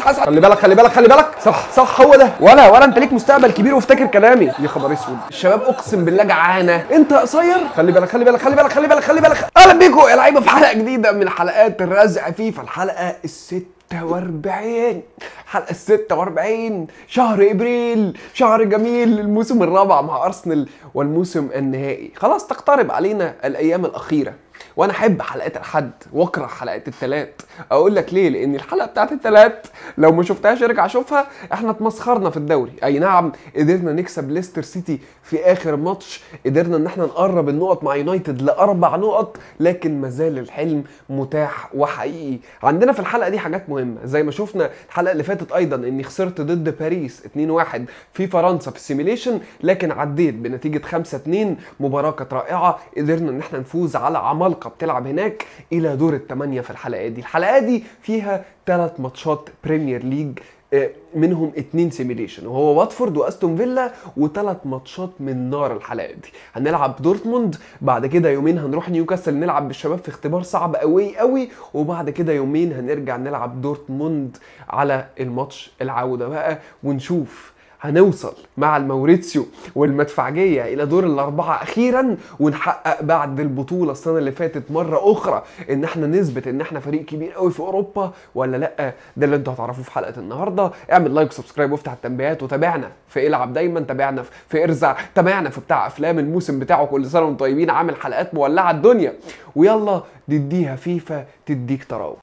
حاسس خلي بالك خلي بالك خلي بالك صح صح هو ده ولا ولا انت ليك مستقبل كبير وافتكر كلامي يا خبر اسود الشباب اقسم بالله جعانه انت قصير خلي بالك خلي بالك خلي بالك خلي بالك خلي بالك اهلا بيكم يا لعيبه في حلقه جديده من حلقات الرزع فيفا الحلقه الست 46 حلقة 46 شهر ابريل شهر جميل الموسم الرابع مع ارسنال والموسم النهائي خلاص تقترب علينا الايام الاخيره وانا احب حلقات الحد واكره حلقات التلات اقول لك ليه لان الحلقه بتاعت التلات لو ما شفتهاش ارجع شوفها احنا اتمسخرنا في الدوري اي نعم قدرنا نكسب ليستر سيتي في اخر ماتش قدرنا ان احنا نقرب النقط مع يونايتد لاربع نقط لكن مازال الحلم متاح وحقيقي عندنا في الحلقه دي حاجات مهمه زي ما شفنا الحلقه اللي فاتت ايضا اني خسرت ضد باريس 2-1 في فرنسا في السيميليشن لكن عديت بنتيجه 5-2 مباراه كانت رائعه قدرنا ان احنا نفوز على عمالقه بتلعب هناك الى دور الثمانيه في الحلقه دي الحلقه دي فيها ثلاث ماتشات بريمير ليج آه، منهم اتنين سيميليشن وهو واتفورد واستون فيلا وثلاث ماتشات من نار الحلقه دي هنلعب دورتموند بعد كده يومين هنروح نيوكاسل نلعب بالشباب في اختبار صعب قوي قوي وبعد كده يومين هنرجع نلعب دورتموند على الماتش العوده بقى ونشوف هنوصل مع الموريتسيو والمدفعجيه الى دور الاربعه اخيرا ونحقق بعد البطوله السنه اللي فاتت مره اخرى ان احنا نثبت ان احنا فريق كبير قوي في اوروبا ولا لا ده اللي انتوا هتعرفوه في حلقه النهارده اعمل لايك وسبسكرايب وافتح التنبيهات وتابعنا في العب دايما تابعنا في- في ارزع تابعنا في بتاع افلام الموسم بتاعه كل سنه وانتم طيبين عامل حلقات مولعه الدنيا ويلا نديها فيفا تديك تراوح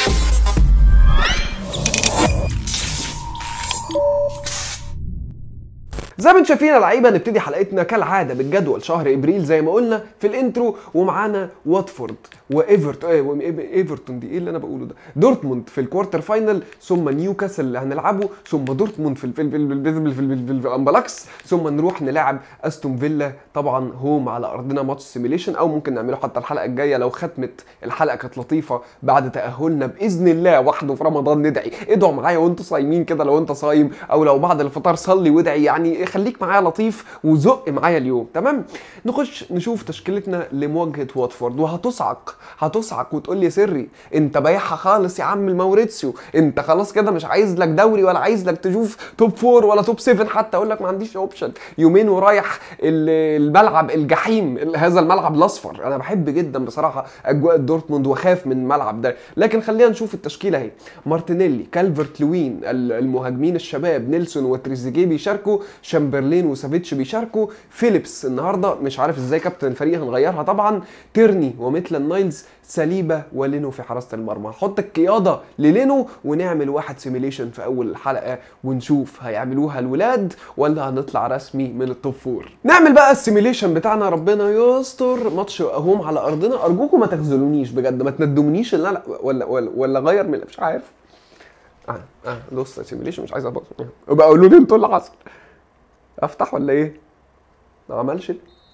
زي ما انتم شايفين يا لعيبه نبتدي حلقتنا كالعاده بالجدول شهر ابريل زي ما قلنا في الانترو ومعانا واتفورد وايفرتون ايه وإيه- ايفرتون دي ايه اللي انا بقوله ده دورتموند في الكوارتر فاينل ثم نيوكاسل اللي هنلعبه ثم دورتموند في ال- في ال- في ال- في ال- في ال- في الامبلاكس ثم نروح نلعب استون فيلا طبعا هوم على ارضنا ماتش سيميليشن او ممكن نعمله حتى الحلقه الجايه لو ختمت الحلقه كانت لطيفه بعد تاهلنا باذن الله وحده في رمضان ندعي ادعوا معايا وانتوا صايمين كده لو انت صايم او لو بعد الفطار صلي وادعي يعني خليك معايا لطيف وزق معايا اليوم تمام نخش نشوف تشكيلتنا لمواجهه واتفورد وهتصعق هتصعق وتقول لي سري انت بايعها خالص يا عم الموريتسيو انت خلاص كده مش عايز لك دوري ولا عايز لك تشوف توب فور ولا توب 7 حتى اقول لك ما عنديش اوبشن يومين ورايح ال- الملعب الجحيم ال- هذا الملعب الاصفر انا بحب جدا بصراحه اجواء دورتموند واخاف من الملعب ده لكن خلينا نشوف التشكيله اهي مارتينيلي كالفرت لوين ال- المهاجمين الشباب نيلسون وتريزيجيه بيشاركوا شامبرلين وسافيتش بيشاركوا فيليبس النهارده مش عارف ازاي كابتن الفريق هنغيرها طبعا تيرني وميتلاند نايلز سليبه ولينو في حراسه المرمى هنحط القياده للينو ونعمل واحد سيميليشن في اول الحلقه ونشوف هيعملوها الولاد ولا هنطلع رسمي من التوب فور نعمل بقى السيميليشن بتاعنا ربنا يستر ماتش هوم على ارضنا ارجوكم ما تخذلونيش بجد ما تندمونيش ان انا ولا ولا ولا غير من مش عارف اه اه بص سيميليشن مش عايز ابص يبقى قولوا لي انتوا اللي حصل افتح ولا ايه ما عملش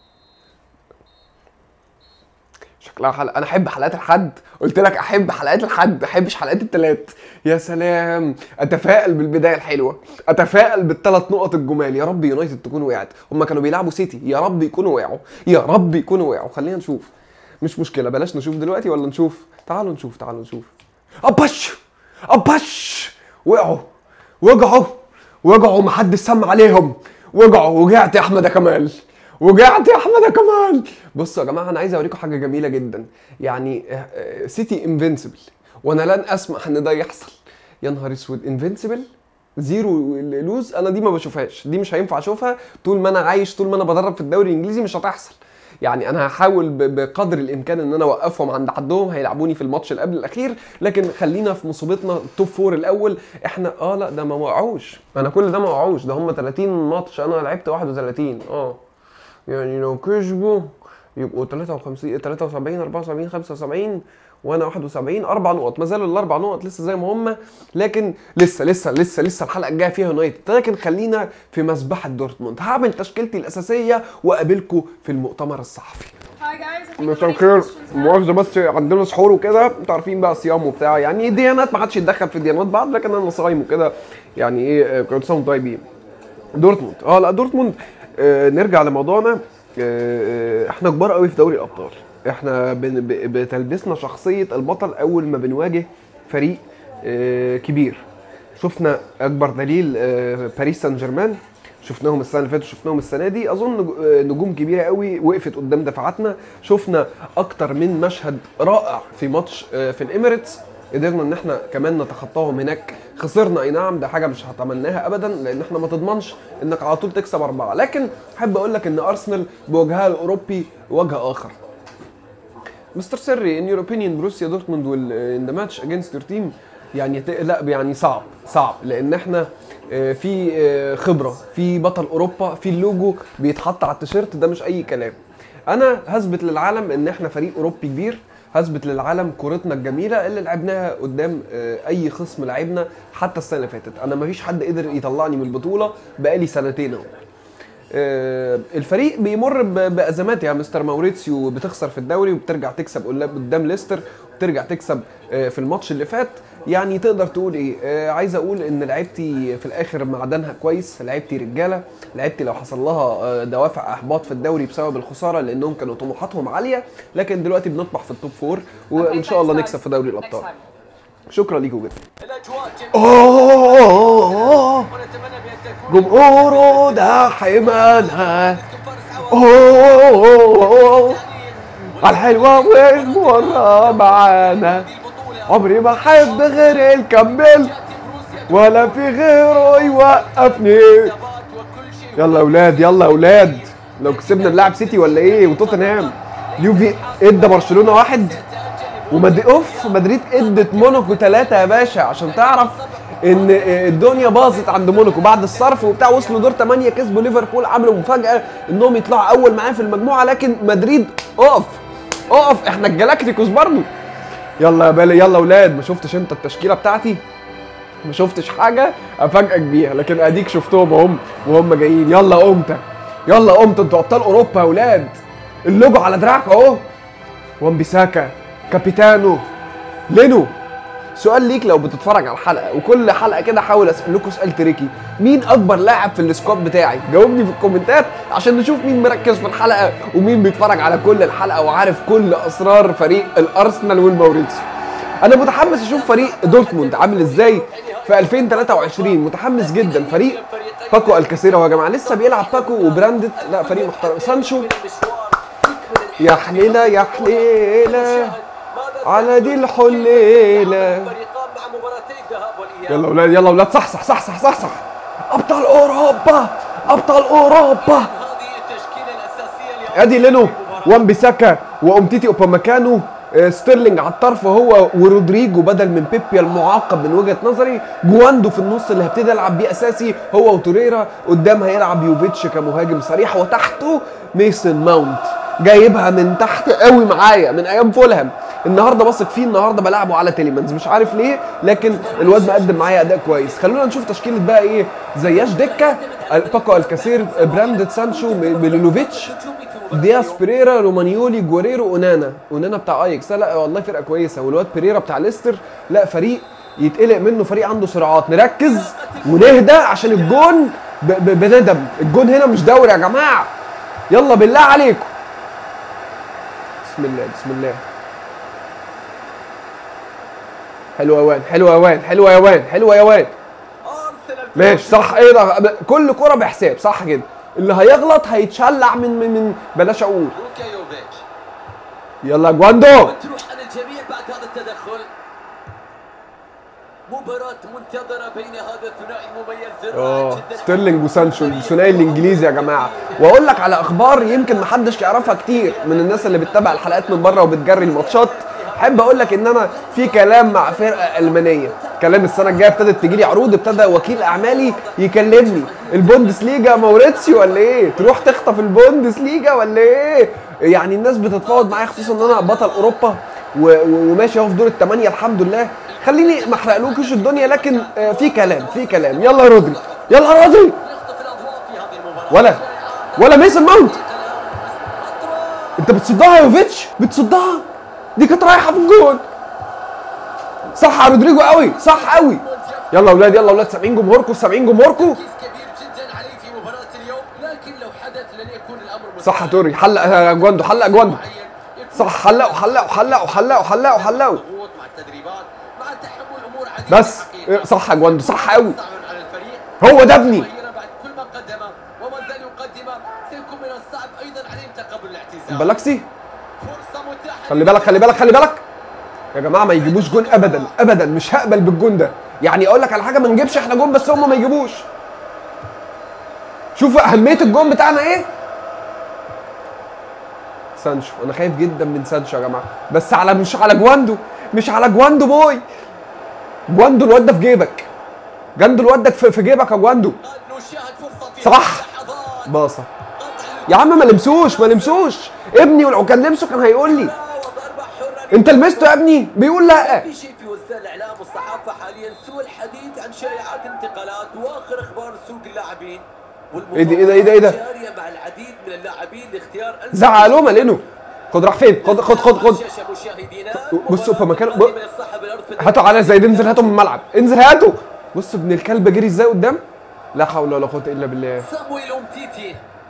شكلها حلقه انا احب حلقات الحد قلت لك احب حلقات الحد ما احبش حلقات التلات يا سلام اتفائل بالبدايه الحلوه اتفائل بالثلاث نقط الجمال يا رب يونايتد تكون وقعت هم كانوا بيلعبوا سيتي يا رب يكونوا وقعوا يا رب يكونوا وقعوا خلينا نشوف مش مشكله بلاش نشوف دلوقتي ولا نشوف تعالوا نشوف تعالوا نشوف ابش ابش وقعوا وقعوا وقعوا محدش سمع عليهم وقعوا وقعت يا احمد يا كمال وقعت يا احمد يا كمال بصوا يا جماعه انا عايز اوريكم حاجه جميله جدا يعني آه، آه، سيتي انفنسبل وانا لن اسمح ان ده يحصل يا نهار اسود انفنسبل زيرو لوز انا دي ما بشوفهاش دي مش هينفع اشوفها طول ما انا عايش طول ما انا بدرب في الدوري الانجليزي مش هتحصل يعني انا هحاول ب- بقدر الامكان ان انا اوقفهم عند حدهم هيلعبوني في الماتش اللي قبل الاخير لكن خلينا في مصيبتنا التوب فور الاول احنا اه لا ده ما وقعوش انا كل ده ما وقعوش ده هم 30 ماتش انا لعبت 31 اه يعني لو كسبوا يبقوا 53 73 74 75 وانا 71 اربع نقط ما زالوا الاربع نقط لسه زي ما هم لكن لسه لسه لسه لسه الحلقه الجايه فيها يونايتد لكن خلينا في مسبحه دورتموند هعمل تشكيلتي الاساسيه واقابلكم في المؤتمر الصحفي Hi guys. I think مساء nobody الخير questions now. مؤاخذة بس عندنا سحور وكده انتوا عارفين بقى صيام وبتاع يعني ديانات ما حدش يتدخل في ديانات بعض لكن انا صايم وكده يعني ايه كنت صايم طيبين دورتموند اه لا دورتموند آه نرجع لموضوعنا آه آه، احنا كبار قوي في دوري الابطال احنا بن- ب- بتلبسنا شخصيه البطل اول ما بنواجه فريق آه كبير شفنا اكبر دليل آه، باريس سان جيرمان شفناهم السنه اللي فاتت وشفناهم السنه دي اظن نج- آه، نجوم كبيره قوي وقفت قدام دفاعاتنا شفنا اكتر من مشهد رائع في ماتش آه، في الاميريتس قدرنا ان احنا كمان نتخطاهم هناك خسرنا اي نعم ده حاجه مش هتمناها ابدا لان احنا ما تضمنش انك على طول تكسب اربعه لكن احب اقول لك ان ارسنال بوجهها الاوروبي وجه اخر مستر سري ان يور اوبينيون بروسيا دورتموند ويل ان ذا ماتش اجينست يور تيم يعني ت- لا يعني صعب صعب لان احنا آه، في آه، خبره في بطل اوروبا في اللوجو بيتحط على التيشيرت ده مش اي كلام انا هثبت للعالم ان احنا فريق اوروبي كبير هثبت للعالم كورتنا الجميله اللي لعبناها قدام آه، اي خصم لعبنا حتى السنه اللي فاتت انا مفيش حد قدر يطلعني من البطوله بقالي سنتين اهو آه، الفريق بيمر ب- بازمات يا مستر ماوريتسيو بتخسر في الدوري وبترجع تكسب قدام- قدام ليستر وبترجع تكسب آه، في الماتش اللي فات يعني تقدر تقول ايه آه، عايز اقول ان لعيبتي في الاخر معدنها كويس لعيبتي رجاله لعيبتي لو حصل لها آه، دوافع احباط في الدوري بسبب الخساره لانهم كانوا طموحاتهم عاليه لكن دلوقتي بنطمح في التوب فور وان شاء الله نكسب في دوري الابطال شكرا ليكم جدا الاجواء أوه، ونتمنى بان تكون جمهوره ده حمانا فرص عوض أوه، الحلوة والمرة معانا البطوله عمري ما احب غير يكمل بروسيا ولا في غيره يوقفني ثبات وكل شيء يلا يا اولاد يلا يا اولاد لو كسبنا نلعب سيتي ولا ايه وتوتنهام اليوفي ادى برشلونه واحد ومد اوف مدريد ادت موناكو ثلاثة يا باشا عشان تعرف ان الدنيا باظت عند موناكو بعد الصرف وبتاع وصلوا دور 8 كسبوا ليفربول عملوا مفاجاه انهم يطلعوا اول معاه في المجموعه لكن مدريد اقف اقف احنا الجلاكتيكوس برضه يلا يا بالي يلا يا اولاد ما شفتش انت التشكيله بتاعتي ما شفتش حاجه افاجئك بيها لكن اديك شفتهم اهم وهم جايين يلا قمت يلا قمت انتوا ابطال اوروبا يا اولاد اللوجو على دراعك اهو وان بيساكا كابيتانو لينو سؤال ليك لو بتتفرج على الحلقه وكل حلقه كده احاول اسالكوا سؤال تريكي مين اكبر لاعب في السكواد بتاعي جاوبني في الكومنتات عشان نشوف مين مركز في الحلقه ومين بيتفرج على كل الحلقه وعارف كل اسرار فريق الارسنال والموريتسيو انا متحمس اشوف فريق دورتموند عامل ازاي في 2023 متحمس جدا فريق باكو الكاسيرا يا جماعه لسه بيلعب باكو وبراندت لا فريق محترم سانشو يا حليله يا حليله على دي الحليله فريقان مع مباراتي الذهاب والاياب يلا اولاد يلا اولاد صح صح صح صح صح صح ابطال اوروبا ابطال اوروبا هذه التشكيله الاساسيه ادي لينو وان بيساكا وامتيتي اوبامكانو آه، ستيرلينج على الطرف هو ورودريجو بدل من بيبي المعاقب من وجهه نظري جواندو في النص اللي هبتدي العب بيه اساسي هو وتوريرا قدام هيلعب يوفيتش كمهاجم صريح وتحته ميسن ماونت جايبها من تحت قوي معايا من ايام فولهام النهارده بثق فيه النهارده بلعبه على تيليمانز مش عارف ليه لكن الواد مقدم معايا اداء كويس خلونا نشوف تشكيله بقى ايه زياش دكه باكو الكاسير براندد سانشو ميلينوفيتش دياس بيريرا رومانيولي جوريرو اونانا اونانا بتاع ايكس لا, لا والله فرقه كويسه والواد بيريرا بتاع ليستر لا فريق يتقلق منه فريق عنده سرعات نركز ونهدى عشان الجون ب- ب- بندم الجون هنا مش دوري يا جماعه يلا بالله عليكم بسم الله بسم الله حلوه يا وان حلوه يا وان حلوه يا وان حلوه يا وان ارسنال ماشي صح ايه ده كل كرة بحساب صح كده اللي هيغلط هيتشلع من من, من بلاش اقول لوكا يوفيتش يلا يا جواندو تروح عن الجميع بعد هذا التدخل مباراة منتظرة بين هذا الثنائي المميز اه الرائع جدا ستيرلينج وسانشو الثنائي الانجليزي يا جماعه واقول لك على اخبار يمكن محدش يعرفها كتير من الناس اللي بتتابع الحلقات من بره وبتجري الماتشات احب اقول لك ان انا في كلام مع فرقه المانيه كلام السنه الجايه ابتدت تجي لي عروض ابتدى وكيل اعمالي يكلمني البوندس ليجا موريتسيو ولا ايه تروح تخطف البوندس ليجا ولا ايه يعني الناس بتتفاوض معايا خصوصا ان انا بطل اوروبا و- و- وماشي اهو في دور الثمانيه الحمد لله خليني ما احرقلوكش الدنيا لكن آه، في كلام في كلام يلا يا رودري يلا يا رودري يخطف الاضواء في هذه المباراة ولا ولا ميسن ماونت انت بتصدها يا يوفيتش بتصدها دي كانت رايحه في الجون صح يا رودريجو قوي صح قوي يلا يا اولاد يلا يا اولاد سامعين جمهوركم سامعين جمهوركم تركيز كبير جدا عليه في مباراة اليوم لكن لو حدث لن يكون الامر صح يا توري حلق يا جواندو حلق جواندو معين يكون صح حلقوا حلقوا حلقوا حلقوا حلقوا حلقوا حلقوا ضغوط مع التدريبات مع تحمل امور عديدة بس حقيقة. إيه، صح يا جواندو صح قوي صعب على الفريق هو ده ابني مغيرا بعد كل ما قدمه وما زال يقدمه سيكون من الصعب ايضا عليهم تقبل الاعتزال بلاكسي فرصه متاحه خلي بالك خلي بالك خلي بالك يا جماعه ما يجيبوش جون ابدا ابدا مش هقبل بالجون ده يعني اقول لك على حاجه ما نجيبش احنا جون بس هم ما يجيبوش شوفوا اهميه الجون بتاعنا ايه سانشو انا خايف جدا من سانشو يا جماعه بس على مش على جواندو مش على جواندو بوي جواندو الواد ده في جيبك جواندو الواد ده في في جيبك يا جواندو قد نشاهد فرصه في صح. لحظات باصه قطع يا عم ما لمسوش ما لمسوش ابني ولو كان لمسه كان هيقول لي وضربه حره انت لمسته يا ابني بيقول لا في شيء في وسائل الاعلام والصحافه حاليا سوى الحديث عن شائعات الانتقالات واخر اخبار سوق اللاعبين ايه ده- ايه ده- ايه ده- ايه ده؟ جاريه مع العديد من اللاعبين لاختيار أنسب زعلوه مالينو خد راح فين خد خد خد خد شاشة مشاهدينا بصوا في مكان- مباراة من الصحة بالأرض في هاتوا على زيد انزل هاتوا من الملعب انزل هاتوا بص ابن الكلب جري ازاي قدام لا حول ولا قوه الا بالله صامويل أومتيتي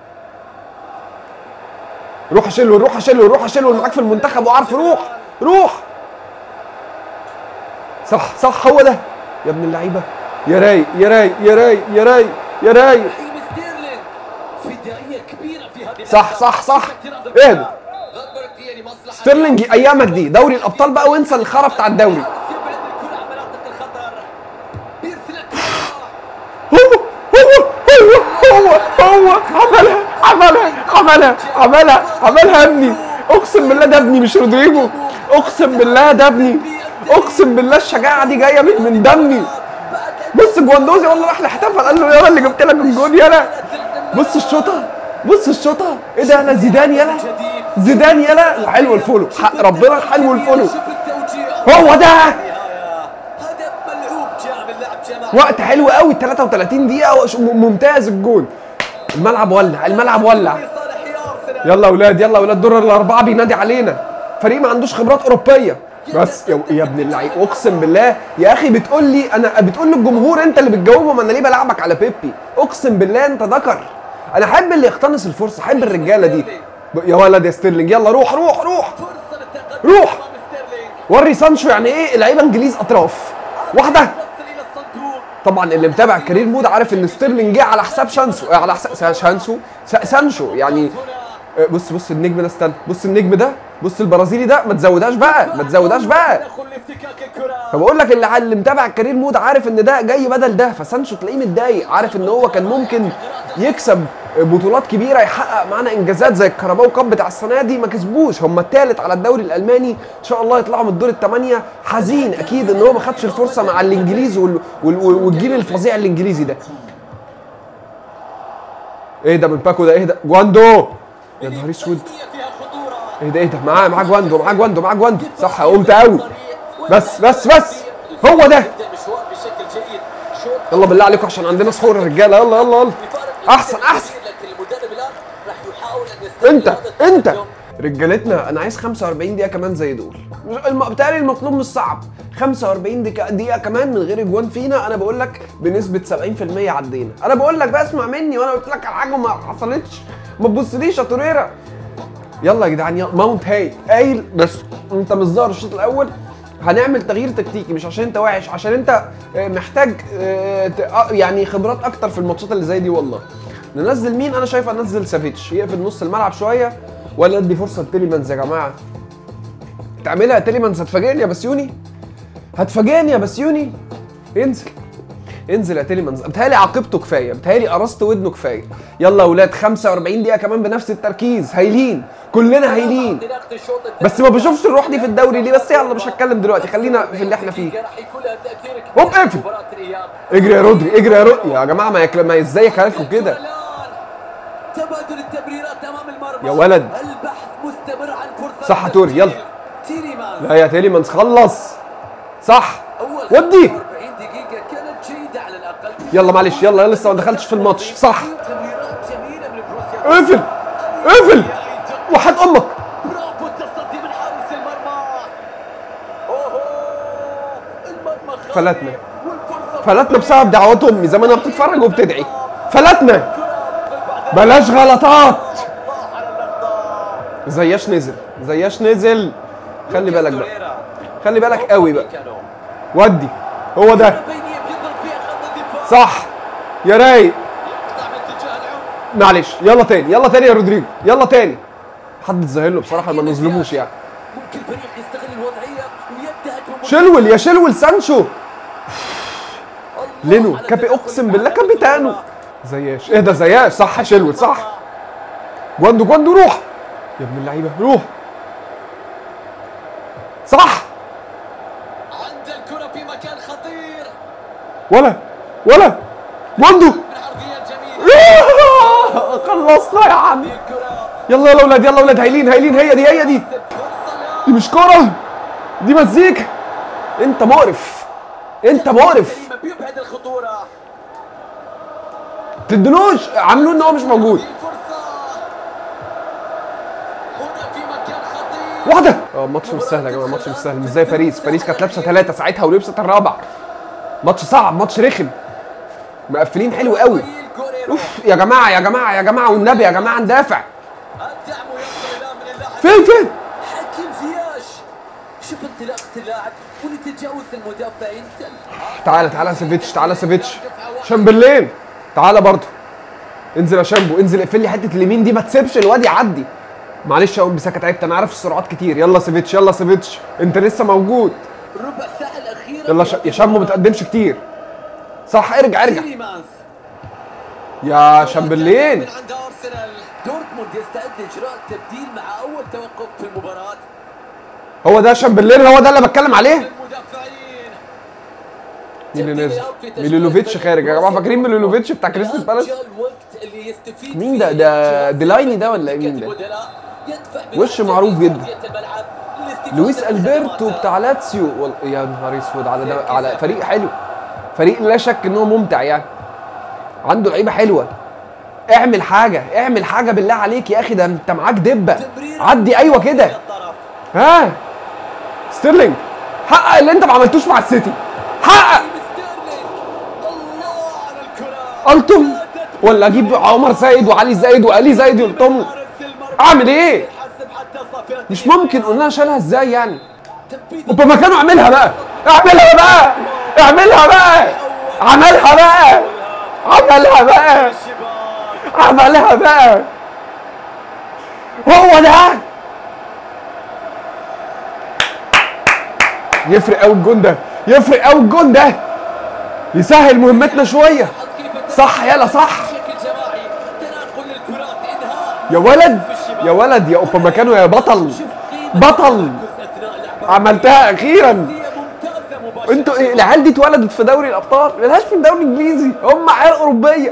روح اشيله روح اشيله روح اشيله معاك في المنتخب وعارف روح روح صح صح هو ده يا ابن اللعيبه يا رايق يا رايق يا رايق يا رايق يا رايق رحيم ستيرلينج فدائية كبيرة في هذه صح، اللحظة. صح، صح. اعتراض ايه الكرة. ده؟ غبرت هي لمصلحة ستيرلينج ايامك دي دوري الابطال بقى وانسى الخرا بتاع الدوري يبعد الكرة عن مناطق الخطر بيرسل الكرة هو هو هو هو عملها عملها عملها عملها عملها يا ابني اقسم بالله ده ابني مش رودريجو اقسم بالله ده ابني اقسم بالله الشجاعه دي جايه من من دمي بص جواندوزي والله راح احتفل قال له يلا اللي جبت لك الجون يلا بص الشوطه بص الشوطه ايه ده انا زيدان يلا زيدان يلا حلو الفولو حق ربنا حلو الفولو شوف التوجيه هو ده نهاية هدف ملعوب جاء من لاعب جماعي وقت حلو قوي 33 دقيقة وش- م- ممتاز الجون الملعب ولع الملعب ولع لصالح أرسنال يلا يا اولاد يلا يا اولاد دور الاربعة بينادي علينا فريق ما عندوش خبرات اوروبية بس يا, يا ابن اللعيب اقسم بالله يا اخي بتقول لي انا بتقول للجمهور انت اللي بتجاوبهم انا ليه بلعبك على بيبي اقسم بالله انت ذكر انا احب اللي يقتنص الفرصه احب الرجاله دي ب- يا ولد يا ستيرلينج يلا روح روح روح فرصة للتقدم روح. أمام ستيرلينج وري سانشو يعني ايه لعيبه انجليز اطراف واحده وصل إلى الصندوق طبعا اللي متابع الكارير مود عارف ان ستيرلينج جه على حساب شانسو آه، على حساب شانسو س- سانشو يعني هنا آه، بص بص النجم ده استنى بص النجم ده بص البرازيلي ده ما تزودهاش بقى ما تزودهاش بقى تدخل لافتكاك الكرة فبقول لك اللي اللي متابع الكارير مود عارف ان ده جاي بدل ده فسانشو تلاقيه متضايق عارف ان هو كان ممكن يكسب بطولات كبيره يحقق معانا انجازات زي الكاراباو كاب بتاع السنه دي ما كسبوش هم الثالث على الدوري الالماني ان شاء الله يطلعوا من الدور الثمانيه حزين اكيد ان هو ما خدش الفرصه مع الانجليز وال... وال... والجيل الفظيع الانجليزي ده ايه ده من باكو ده ايه ده جواندو يا نهار اسود فيها خطورة ايه ده ايه ده معاه معاه جواندو معاه جواندو معاه جواندو صح قمت قوي بس بس بس هو ده يبدأ المشوار بشكل جيد شوط يلا بالله عليكم عشان عندنا سحور الرجاله يلا يلا يلا بفارق احسن الكثير احسن لكن المدرب الآن راح يحاول أن يستغل انت هذا انت التقدم. رجالتنا انا عايز 45 دقيقه كمان زي دول مش- الم... بالتالي المطلوب مش صعب 45 دقيقه دقيقه كمان من غير اجوان فينا انا بقول لك بنسبه 70% عدينا انا بقول لك بقى اسمع مني وانا قلت لك على حاجه ما حصلتش ما تبصليش يا توريرا يلا يا جدعان يلا ماونت هاي قايل بس انت مش ظاهر الشوط الاول هنعمل تغيير تكتيكي مش عشان انت وحش عشان انت آه، محتاج آه، ت- آه، يعني خبرات اكتر في الماتشات اللي زي دي والله ننزل مين انا شايف انزل سافيتش يقفل نص الملعب شويه ولا ادي فرصه لتيليمانز يا جماعه تعملها يا تيليمانز هتفاجئني يا بسيوني هتفاجئني يا بسيوني انزل انزل يا تيليمانز بتهيألي عاقبته كفايه بتهيألي قرصت ودنه كفايه يلا يا اولاد 45 دقيقه كمان بنفس التركيز هايلين كلنا هايلين انطلاقة الشوط الثاني. بس ما بشوفش الروح دي في الدوري ليه بس يلا مش هتكلم دلوقتي خلينا في اللي احنا فيه راح يكون لها تأثير كبير هوب في اقفل. مباراة الإياب. اجري يا رودري اجري يا رودري يا جماعه ما يكل... ما ازاي يكلكوا كده الآن تبادل التمريرات امام المرمى يا ولد. البحث مستمر عن فرصه صح يا توري، يلا. تيريمان لا يا تيليمانز خلص صح اول ودي 45 دقيقه كانت جيده على الاقل يلا معلش يلا يلا لسه ما دخلتش في الماتش صح تمريرات جميله من بروسيا اقفل اقفل وحد امك برافو التصدي من حارس المرمى اوهو المرمى خالي فلتنا. والفرصه فلتنا بسبب دعوات امي زمانها بتتفرج وبتدعي فلتنا كرة بلاش غلطات الله على اللقطه زياش نزل زياش نزل خلي بالك بقى خلي بالك قوي بقى ودي هو ده صح يا رايق يقطع باتجاه العمق معلش يلا تاني يلا تاني يا رودريجو يلا تاني حد اتظاهر له بصراحه ما نظلموش يعني ممكن الفريق يستغل الوضعيه ويبدا هجمه شلول يا شلول سانشو الله لينو على كابي تدخل اقسم بالله العالم كابيتانو في زياش ايه ده زياش صح يا شلول صح المباراة. جواندو جواندو روح يا ابن اللعيبه روح صح عند الكره في مكان خطير ولا ولا جواندو من عرضيه جميله خلصنا يا عم الكره يلا يلا اولاد يلا اولاد هايلين هايلين هي دي هي دي فرصه دي مش كوره دي مزيكا انت مقرف انت مقرف كريمة بيبعد الخطوره تدلوش عاملوه ان هو مش موجود فرصه هنا في مكان خطير واحده اه الماتش مش سهل يا جماعه الماتش مش سهل مش زي باريس باريس كانت لابسه ثلاثه ساعتها ولبست الرابع ماتش صعب ماتش رخم مقفلين حلو قوي جوريرو اوف يا جماعه يا جماعه يا جماعه والنبي يا جماعه ندافع الدعم يصل الى من اللاعب فين فين حكيم زياش شوف انطلاقه اللاعب ولتجاوز المدافعين تعالى تعالى سيفيتش تعالى سيفيتش شامبرلين تعالى برضه انزل يا شامبو انزل اقفل لي حته اليمين دي ما تسيبش الواد يعدي معلش يا ام بسكت تعبت انا عارف السرعات كتير يلا سيفيتش يلا سيفيتش انت لسه موجود ربع ساعه الاخيره يلا ش... يا شامبو ما تقدمش كتير صح ارجع ارجع تيليمانس. يا شامبرلين من عند ارسنال دورتموند يستعد لاجراء التبديل مع اول توقف في المباراه هو ده شامبرلين هو ده اللي بتكلم عليه المدافعين مين اللي نزل ميلولوفيتش خارج يا جماعه فاكرين ميلولوفيتش بتاع كريستال بالاس أجل وقت اللي يستفيد مين فيه ده؟ ده جهاز ديلايني ده ولا مين ده؟ البدلاء يدفع وش بنفسه معروف في جدا. أرضية الملعب للاستفادة لويس من البرتو خدماته. بتاع لاتسيو وال... يا نهار اسود على ده على فريق حلو فريق لا شك ان هو ممتع يعني عنده لعيبه حلوه اعمل حاجه اعمل حاجه بالله عليك يا اخي ده انت معاك دبه تمرير عدي ايوه كده من الطرف. ها ستيرلينج حقق اللي انت ما عملتوش مع السيتي حقق ستيرلينج. الله على الكرة التم ولا اجيب عمر زايد وعلي زايد وعلي زايد يلطموا حارس المرمى اعمل ايه يحسب حتى صافرة مش ممكن قلنا شالها ازاي يعني تنفيذ وبا مكانه اعملها بقى اعملها بقى اعملها بقى عملها بقى عملها بقى الشباك عملها بقى هو ده يفرق قوي الجون ده يفرق قوي الجون ده يسهل مهمتنا شويه صح يلا صح بشكل جماعي تناقل الكرات انهاء يا ولد يا ولد يا اوبا مكانو يا بطل شوف قيمة بطل التمركز أثناء لعب عملتها اخيرا هي ممتازة مباشرة انتوا ايه العيال دي اتولدت في دوري الابطال ملهاش في الدوري الانجليزي هم عيال اوروبيه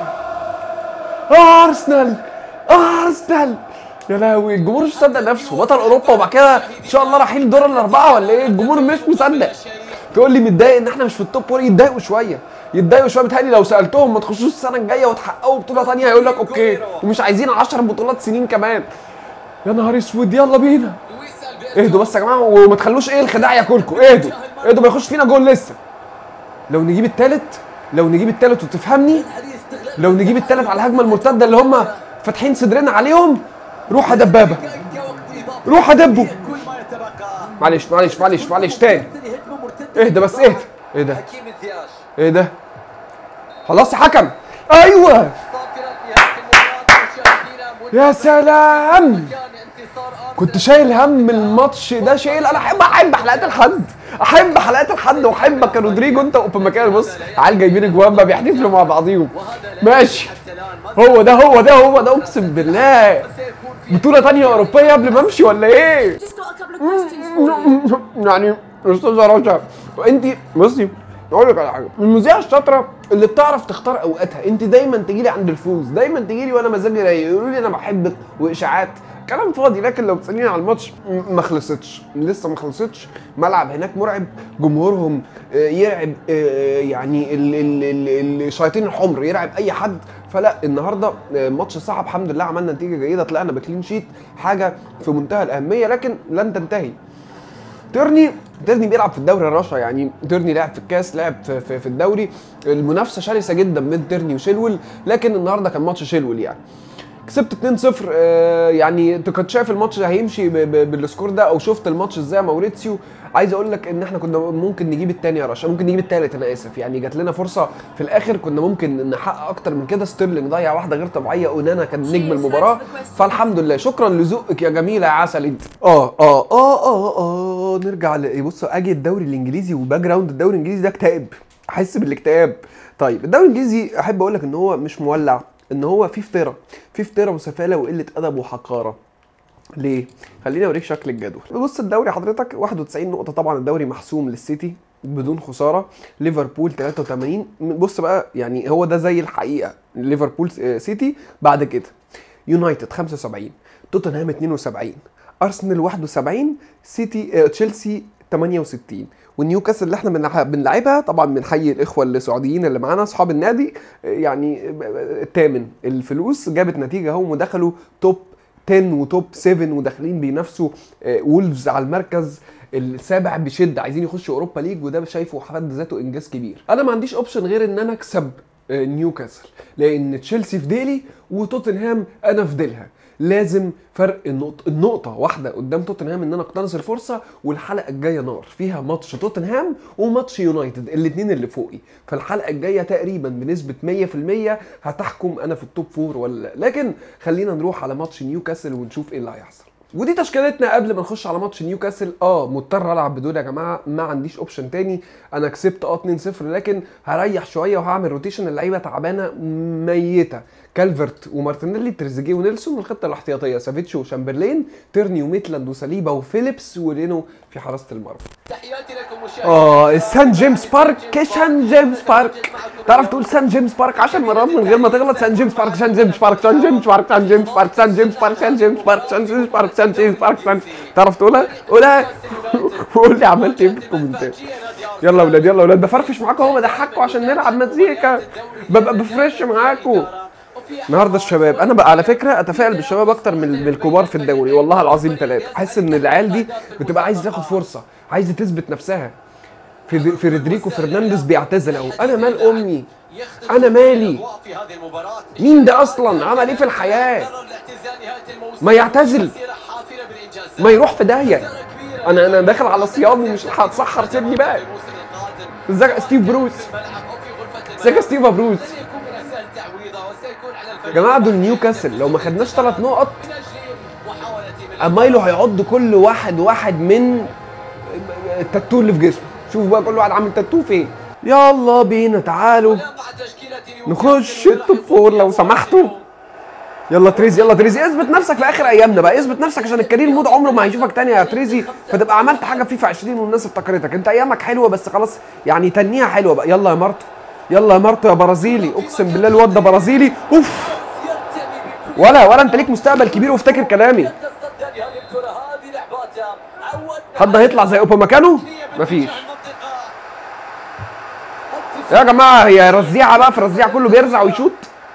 ارسنال ارسنال يا لهوي الجمهور مش مصدق نفسه بطل اوروبا وبعد كده ان شاء الله رايحين دور الاربعه ولا ايه الجمهور مش مصدق تقول لي متضايق ان احنا مش في التوب فور يتضايقوا شويه يتضايقوا شويه بتهيألي لو سالتهم ما تخشوش السنه الجايه وتحققوا بطوله ثانيه هيقول لك اوكي ومش عايزين 10 بطولات سنين كمان يا نهار اسود يلا بينا لويس ألبرتو. اهدوا بس يا جماعه وما تخلوش ايه الخداع ياكلكم اهدوا اهدوا ما يخش فينا جول لسه لو نجيب التالت لو نجيب التالت وتفهمني هذه استغلال لو نجيب التالت على الهجمه المرتده اللي هم فاتحين صدرنا عليهم روح يا دبابه كوقت إضافي. روح ادبه كل ما يتبقى معلش معلش معلش معلش تاني هجمة مرتدة اهدى بس اهدى ايه ده حكيم زياش ايه ده خلاص يا حكم ايوه صافرة نهاية المباراة مشاهدينا يا سلام كان انتصار أرسنال كنت شايل هم الماتش ده شايل انا احب احب حلقات الحد احب حلقات الحد واحبك يا رودريجو انت واوبا مكان بص عيال جايبين اجوان بقى بيحتفلوا مع بعضيهم وهذا لا ماشي حتى الآن ما هو ده هو ده هو ده اقسم بالله سيكون في بطولة تانية أوروبية قبل ما أمشي ولا إيه؟ Just got a couple of questions for you. يعني أستاذة رشا أنت بصي أقول لك على حاجة المذيعة الشاطرة اللي بتعرف تختار أوقاتها أنت دايما تجي لي عند الفوز دايما تجي لي وأنا مزاجي رايق يقولوا لي أنا بحبك وإشاعات كلام فاضي لكن لو تسالني على الماتش م- ما خلصتش لسه ما خلصتش ملعب هناك مرعب جمهورهم آه، يرعب آه، يعني ال- ال- ال- الشياطين الحمر يرعب اي حد فلا النهارده آه، ماتش صعب الحمد لله عملنا نتيجه جيده طلعنا بكلين شيت حاجه في منتهى الاهميه لكن لن تنتهي تيرني تيرني بيلعب في الدوري الرشا يعني تيرني لعب في الكاس لعب في, في, في الدوري المنافسه شرسه جدا بين تيرني وشيلول لكن النهارده كان ماتش شيلول يعني كسبت 2-0 آه، يعني انت كنت شايف الماتش هيمشي ب- ب- بالسكور ده او شفت الماتش ازاي يا موريتسيو عايز اقول لك ان احنا كنا ممكن نجيب الثاني يا رشا ممكن نجيب الثالث انا اسف يعني جات لنا فرصه في الاخر كنا ممكن نحقق اكتر من كده ستيرلينج ضيع واحده غير طبيعيه اونانا كان نجم المباراه فالحمد لله شكرا لذوقك يا جميله يا عسل انت اه اه اه اه اه نرجع ل- بص اجي الدوري الانجليزي وباك جراوند الدوري الانجليزي ده اكتئاب احس بالاكتئاب طيب الدوري الانجليزي احب اقول لك ان هو مش مولع ان هو فيه فتره فيه فتره وسفاله وقله ادب وحقاره ليه؟ خليني اوريك شكل الجدول. بص الدوري حضرتك 91 نقطة طبعا الدوري محسوم للسيتي بدون خسارة، ليفربول 83 بص بقى يعني هو ده زي الحقيقة ليفربول آه، سيتي بعد كده. يونايتد 75 توتنهام 72 ارسنال 71 سيتي آه، تشيلسي 68 ونيوكاسل اللي احنا بنلع- بنلعبها طبعا بنحيي الاخوه السعوديين اللي معانا اصحاب النادي آه، يعني ب- ب- الثامن الفلوس جابت نتيجه اهم ودخلوا توب 10 وتوب 7 وداخلين بينافسوا آه، وولفز على المركز السابع بشده عايزين يخشوا اوروبا ليج وده شايفه في حد ذاته انجاز كبير انا ما عنديش اوبشن غير ان انا اكسب آه، نيوكاسل لان تشيلسي في ديلي وتوتنهام انا في ديلها لازم فرق النقطة, النقطة واحدة قدام توتنهام ان انا اقتنص الفرصة والحلقة الجاية نار فيها ماتش توتنهام وماتش يونايتد الاتنين اللي فوقي فالحلقة الجاية تقريبا بنسبة 100% هتحكم انا في التوب فور ولا لا لكن خلينا نروح على ماتش نيوكاسل ونشوف ايه اللي هيحصل ودي تشكيلتنا قبل ما نخش على ماتش نيوكاسل اه مضطر العب بدول يا جماعه ما عنديش اوبشن تاني انا كسبت اه 2-0 لكن هريح شويه وهعمل روتيشن اللعيبه تعبانه ميته كالفرت ومارتينيلي تريزيجيه ونيلسون والخطه الاحتياطيه سافيتش وشامبرلين تيرني وميتلاند وساليبا وفيليبس ورينو في حراسه المرمى تحياتي لكم مشاهدينا اه السان جيمس بارك سان جيمس بارك تعرف تقول سان جيمس بارك 10 مرات من غير ما تغلط سان جيمس بارك سان جيمس بارك سان جيمس بارك سان جيمس بارك سان جيمس بارك سان جيمس بارك سان جيمس بارك سان جيمس بارك سان تعرف تقولها؟ قولها وقول لي عملت ايه في الكومنتات يلا يا ولاد يلا يا ولاد بفرفش معاكم اهو بضحكوا عشان نلعب مزيكا ببقى بفرش معاكم النهارده الشباب انا بقى على فكره اتفائل بالشباب اكتر من من الكبار في الدوري والله العظيم ثلاثه احس ان العيال دي بتبقى عايزه تاخد فرصه عايزه تثبت نفسها في فيدريكو فرنانديز بيعتزل اهو انا مال امي أنا مالي؟ في هذه المباراة مين ده اصلا عمل ايه في الحياه قرر الاعتزال نهاية الموسم ما يعتزل. مسيرة حافلة بالإنجازات. ما يروح في داهيه مسيرة كبيرة. انا انا داخل على صيامي مش هتسحر سيبني بقى الموسم القادم. ازيك ستيف بروس في الملعب أو في غرفة ازيك يا ستيف بروس لن يكون من السهل تعويضه وسيكون على الفريق يا جماعه دول نيوكاسل لو ما خدناش ثلاث نقط من أجل محاولة من امايلو هيعض كل واحد واحد من التاتو اللي في جسمه شوف بقى كل واحد عامل تاتو فين يلا بينا تعالوا يضع تشكيلة نخش التوب فور لو سمحتوا يلا تريزي يلا تريزي اثبت نفسك في اخر ايامنا بقى اثبت نفسك عشان الكارير مود عمره ما هيشوفك تاني يا تريزي فتبقى عملت حاجه فيفا 20 والناس افتكرتك انت ايامك حلوه بس خلاص يعني تنيها حلوه بقى يلا يا مارتو يلا يا مارتو يا برازيلي اقسم بالله الواد ده برازيلي اوف يرتمي بكل ولا ولا انت ليك مستقبل كبير وافتكر كلامي تصدى لهذه الكرة هذه لعباتها عودنا حد هيطلع زي اوبا مكانه مفيش يا جماعه هي رزيعه بقى في رزيعه كله بيرزع ويشوط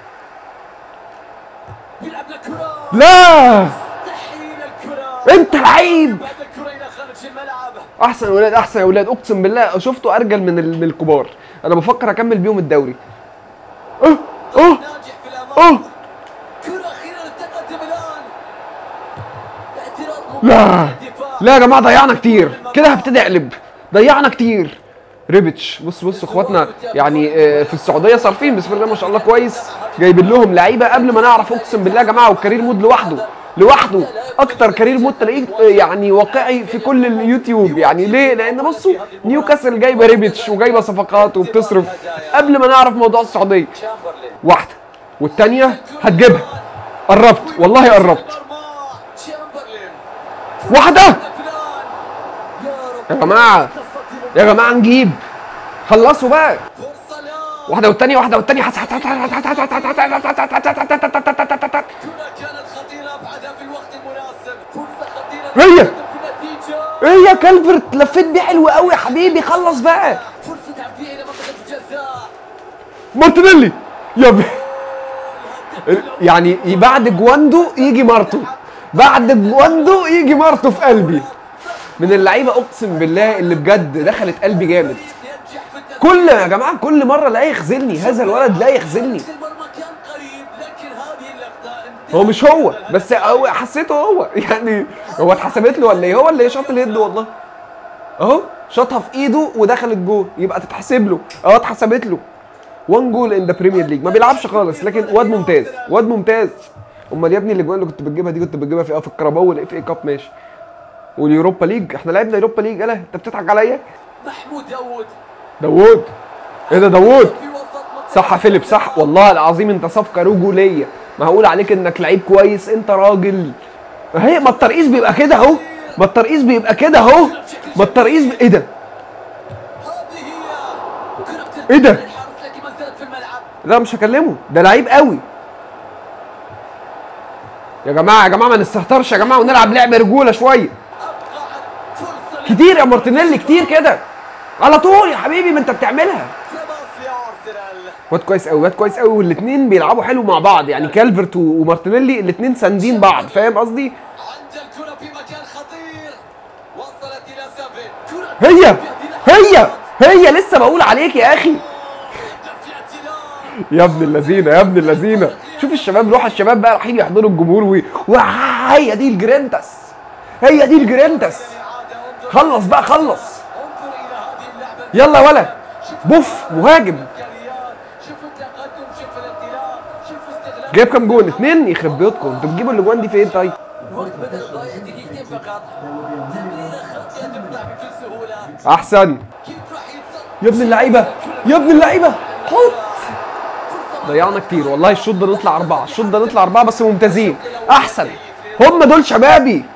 يلعب الكرة لا تحيل الكرة انت لعيب بعد الكرة إلى خارج الملعب احسن يا ولاد احسن يا ولاد اقسم بالله شفته ارجل من ال- من الكبار انا بفكر اكمل بيهم الدوري اه اه ناجح في الأمام اه كرة أخيرا التقدم الآن اعتراض لا الدفاع لا يا جماعه ضيعنا كتير كده هبتدي اقلب ضيعنا كتير ريبتش بص بص اخواتنا يعني آه، في السعوديه صارفين بسم الله ما شاء الله كويس جايبين لهم لعيبه قبل ما نعرف اقسم بالله يا جماعه والكارير مود لوحده لوحده اكتر كارير مود تلاقيه آه، يعني واقعي في كل اليوتيوب يعني ليه لان بصوا نيوكاسل جايبه ريبتش وجايبه صفقات وبتصرف قبل ما نعرف موضوع السعوديه تشامبرلين واحده والثانيه هتجيبها قربت والله قربت مرمى تشامبرلين واحده فلان يا رب يا جماعه تصدي يا جماعه نجيب خلصوا بقى فرصة الآن واحده والتانيه واحده والتانيه حس- حس- حس- حس- كرة كانت خطيرة بعدها في الوقت المناسب فرصة خطيرة هي. في النتيجة ايه يا كالفرت لفيت بيه حلو قوي يا حبيبي خلص بقى فرصة تعفية إلى منطقة الجزاء مارتينيلي يا ب... يعني بعد جواندو يجي مارتو بعد جواندو يجي مارتو في قلبي من اللعيبه اقسم بالله اللي بجد دخلت قلبي جامد ينجح في التسديد كل يا جماعه كل مره لا يخذلني هذا الولد لا يخذلني المرمى كان قريب لكن هذه اللقطة هو مش هو بس هو حسيته هو يعني هو اتحسبت له ولا ايه هو اللي شاط اليد والله اهو شاطها في ايده ودخلت جول يبقى تتحسب له اه اتحسبت له وان جول ان ذا بريمير ليج ما بيلعبش خالص لكن واد ممتاز واد ممتاز امال يا ابني الاجوان اللي كنت بتجيبها دي كنت بتجيبها في اه في الكرباو والاف اي كاب ماشي واليوروبا ليج احنا لعبنا يوروبا ليج يلا انت بتضحك عليا محمود داوود داوود ايه ده داوود في وسط منطقة صح يا فيليب صح والله العظيم انت صفقه رجوليه ما هقول عليك انك لعيب كويس انت راجل هي ما الترقيص بيبقى كده اهو ما الترقيص بيبقى كده اهو ما الترقيص ب... ايه ده هذه هي كرة إيه ده؟ الحارس لكن ما زالت في الملعب لا مش هكلمه ده لعيب قوي يا جماعه يا جماعه ما نستهترش يا جماعه ونلعب لعب رجوله شويه أبقى فرصة كتير يا مارتينيلي كتير كده على طول يا حبيبي ما انت بتعملها لتماس لأرسنال واد كويس قوي واد كويس قوي والاثنين بيلعبوا حلو مع بعض يعني كالفرت و- ومارتينيلي الاثنين ساندين بعض فاهم قصدي عند الكرة في مكان خطير وصلت إلى سافين كرة هي في هي هي لسه بقول عليك يا اخي في اعتلاء يا ابن اللذينه يا ابن اللذينه شوف الشباب روح الشباب بقى رايحين يحضروا الجمهور و... وهي دي الجرينتس هي دي الجرينتس الإعادة انظر خلص بقى خلص انظر إلى هذه اللعبة يلا يا ولا بوف مهاجم الإمكانيات شوف التقدم شوف الانطلاق شوف استغلال جايب كام جون اتنين يخرب بيوتكم انتوا بتجيبوا الاجوان دي فين طيب الوقت بدأ ضايع دقيقتين فقط تمريرة خاطئة تقطع بكل سهولة احسن كيف راح يتصل يا ابن اللعيبه يا ابن اللعيبه حط ضيعنا كتير والله الشوط ده نطلع اربعه الشوط ده نطلع اربعه بس ممتازين احسن هم دول شبابي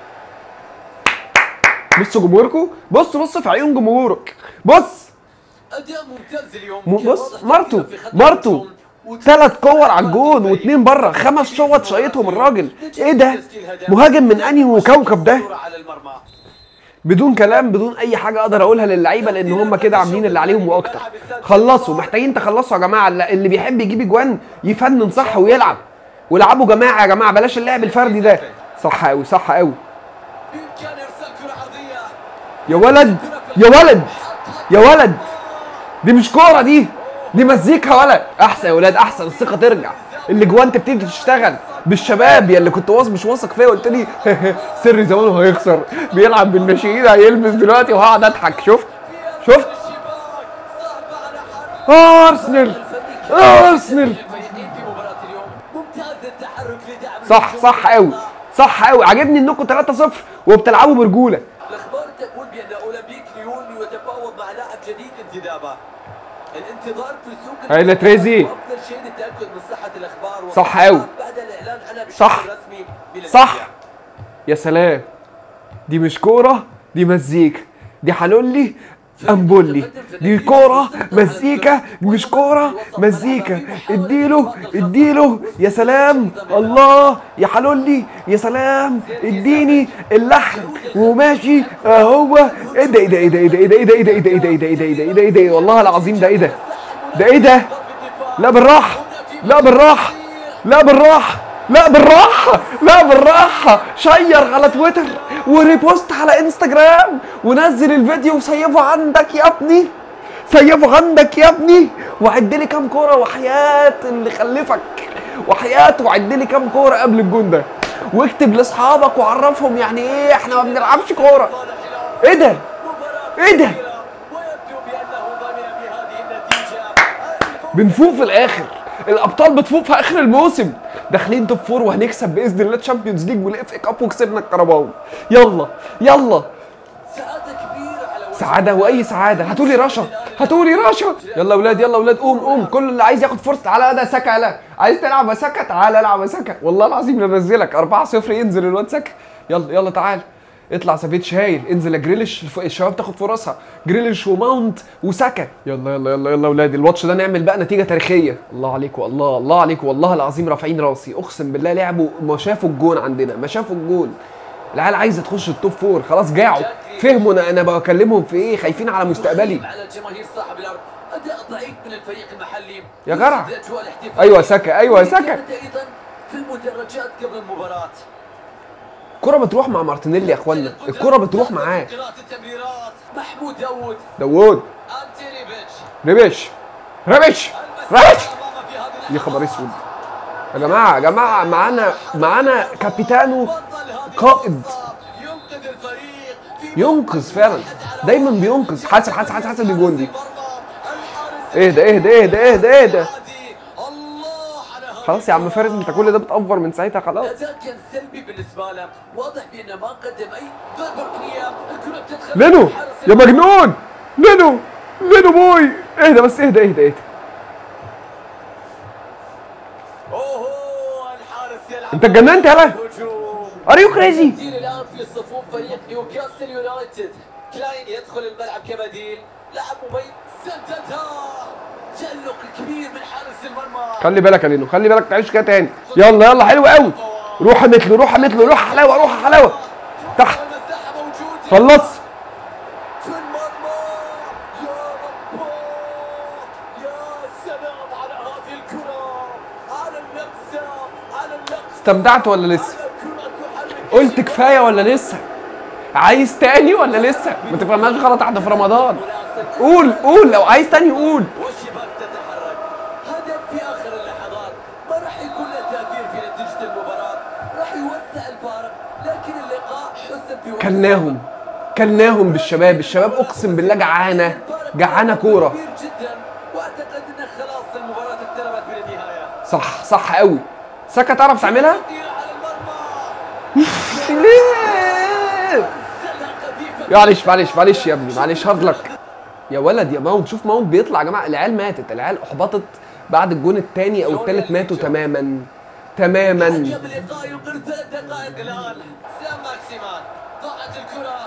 بصوا جمهوركم بص بص في عيون جمهورك بص أداء ممتاز اليوم م- كان بص واضح مارتو تأثيره في خط مارتو الهجوم. وت- ثلاث كور على الجون واثنين بره خمس شوط شايطهم الراجل ايه ده مهاجم من انهي كوكب ده كرة على المرمى بدون كلام بدون اي حاجه اقدر اقولها للعيبه لان هم كده عاملين اللي عليهم واكتر خلصوا محتاجين تخلصوا يا جماعه اللي اللي بيحب يجيب اجوان يفنن صح ويلعب والعبوا جماعه يا جماعه بلاش اللعب الفردي ده صح قوي صح قوي بإمكان إرسال كرة عرضية يا ولد يا ولد يا ولد دي مش كوره دي دي مزيكا ولا احسن يا ولاد احسن الثقه ترجع الاجوان تبتدي تشتغل بالشباب يا اللي كنت واثق مش واثق فيا قلت لي سري زمانه هيخسر بيلعب بالناشئين هيلبس دلوقتي وهقعد اضحك شفت شفت الشباك صعب على حرب ارسنال ارسنال الفريقين في مباراة اليوم ممتاز التحرك لدعم صح الهجوم. صح قوي صح قوي عجبني انكم 3-0 وبتلعبوا برجوله الأخبار تقول بأن أولمبيك ليون يتفاوض مع لاعب جديد انتدابه الانتظار في السوق هاي لتريزي. أفضل شيء للتأكد من صحة الأخبار صح والأخبار أوي. بعد الإعلان عنها بشكل صح. رسمي من صح الأندية. يا سلام دي مش كوره دي مزيكا دي حلولي امبولي دي كوره مزيكا مش كوره مزيكا اديله اديله يا سلام الله يا حلولي يا سلام اديني اللحن وماشي اهو ايه ده ايه ده ايه ده ايه ده ايه ده ايه ده ايه ده ايه ده ايه ده ايه ده ايه ده ايه ده ايه ده والله العظيم ده ايه ده ده ايه ده لا بالراحه لا بالراحه لا بالراحه لا بالراحة لا بالراحة شير على تويتر وريبوست على انستجرام ونزل الفيديو وسيبه عندك يا ابني سيبه عندك يا ابني وعد لي كام كورة وحياة اللي خلفك وحياة وعد لي كام كورة قبل الجون ده واكتب لاصحابك وعرفهم يعني ايه احنا ما بنلعبش كورة ايه ده ايه ده ويبدو بأنه ضمن بهذه النتيجة بنفوق في الاخر الابطال بتفوق في اخر الموسم داخلين توب فور وهنكسب باذن الله تشامبيونز ليج والاف اي كاب وكسبنا الكرباو يلا يلا سعادة كبيرة على وجه سعاده واي سعاده هاتولي رشا هاتولي رشا يلا اولاد يلا اولاد قوم قوم كل اللي عايز ياخد فرصه تعالى ده سكه يلا عايز تلعب يا سكه تعالى العب يا سكه والله العظيم ننزلك 4 0 ينزل الواد سكه يلا يلا تعال اطلع سافيتش هايل انزل يا جريليش الف- الشباب تاخد فرصها جريليش وماونت وسكا يلا يلا يلا يلا اولاد الماتش ده نعمل بقى نتيجه تاريخيه الله عليكم الله الله عليكم والله العظيم رافعين راسي اقسم بالله لعبوا ما شافوا الجون عندنا ما شافوا الجون العيال عايزه تخش التوب فور خلاص جاعوا فهموا انا انا بكلمهم في ايه خايفين على مستقبلي يخيب على الجماهير صاحب الارض اداء ضعيف من الفريق المحلي يا جرع. يفسد أجواء الاحتفال. أيوة سكة، أيوة سكة. كانت ايضا في المدرجات قبل المباراه الكرة بتروح مع مارتينيلي يا اخوانا الكرة بتروح معاه قراءة التمريرات محمود داوود داوود انتي ريبيتش ريبش ريبش ريبش أمامه في هذه يا خبر اسود يا جماعه يا جماعه معانا معانا كابيتانو بطل هذه قائد القصة. ينقذ الفريق في ينقذ فعلا دايما بينقذ حاسب حاسب حاسب حاسب الجون دي الحارس اهدى اهدى اهدى اهدى اهدى هادي. الله على هذه خلاص يا عم فارس انت كل ده بتأفور من ساعتها خلاص الاداء كان سلبي بالنسبه له واضح بانه ما قدم اي ضربه ركنيه الكره بتدخل لينو الحارس يا مجنون لينو لينو بوي اهدى بس اهدى اهدى اهدى اوه الحارس يلعب انت اتجننت يالا هجوم ار يو كريزي تبديل الان في صفوف فريق نيوكاسل يونايتد كلاين يدخل الملعب كبديل لاعب مميز سددها تألق كبير من حارس المرمى خلي بالك يا لينو خلي بالك تعيش كده تاني يلا يلا حلو قوي روح مثله روح مثله روح حلاوه روح حلاوه تحت والمساحه موجوده خلص في المرمى يا رب يا سلام على هذه الكرة على اللمسة على اللمسة استمتعت ولا لسه على الكرة تحرك قلت كفايه ولا لسه عايز تاني ولا لسه ما تفهمهاش غلط احنا في رمضان مناسب قول قول لو عايز تاني قول والشباك تتحرك هدف في اخر اللحظات ما راح يكون له تاثير في نتيجه المباراه راح يوسع الفارق لكن اللقاء حسم في وقت كلناهم كلناهم بالشباب الشباب اقسم بالله جعانه جعانه كوره كبير جدا واعتقد ان خلاص المباراه اقتربت من النهايه صح صح قوي سكه تعرف تعملها تدير على المرمى ليه سلة خفيفه معلش معلش معلش يا ابني معلش هزلك يا ولد يا ماونت شوف ماونت بيطلع يا جماعه العيال ماتت العيال احبطت بعد الجون الثاني او الثالث ماتوا تماما تماما حكم اللقاء يقر ثلاث دقائق الان سام ماكسيمان ضاعت الكره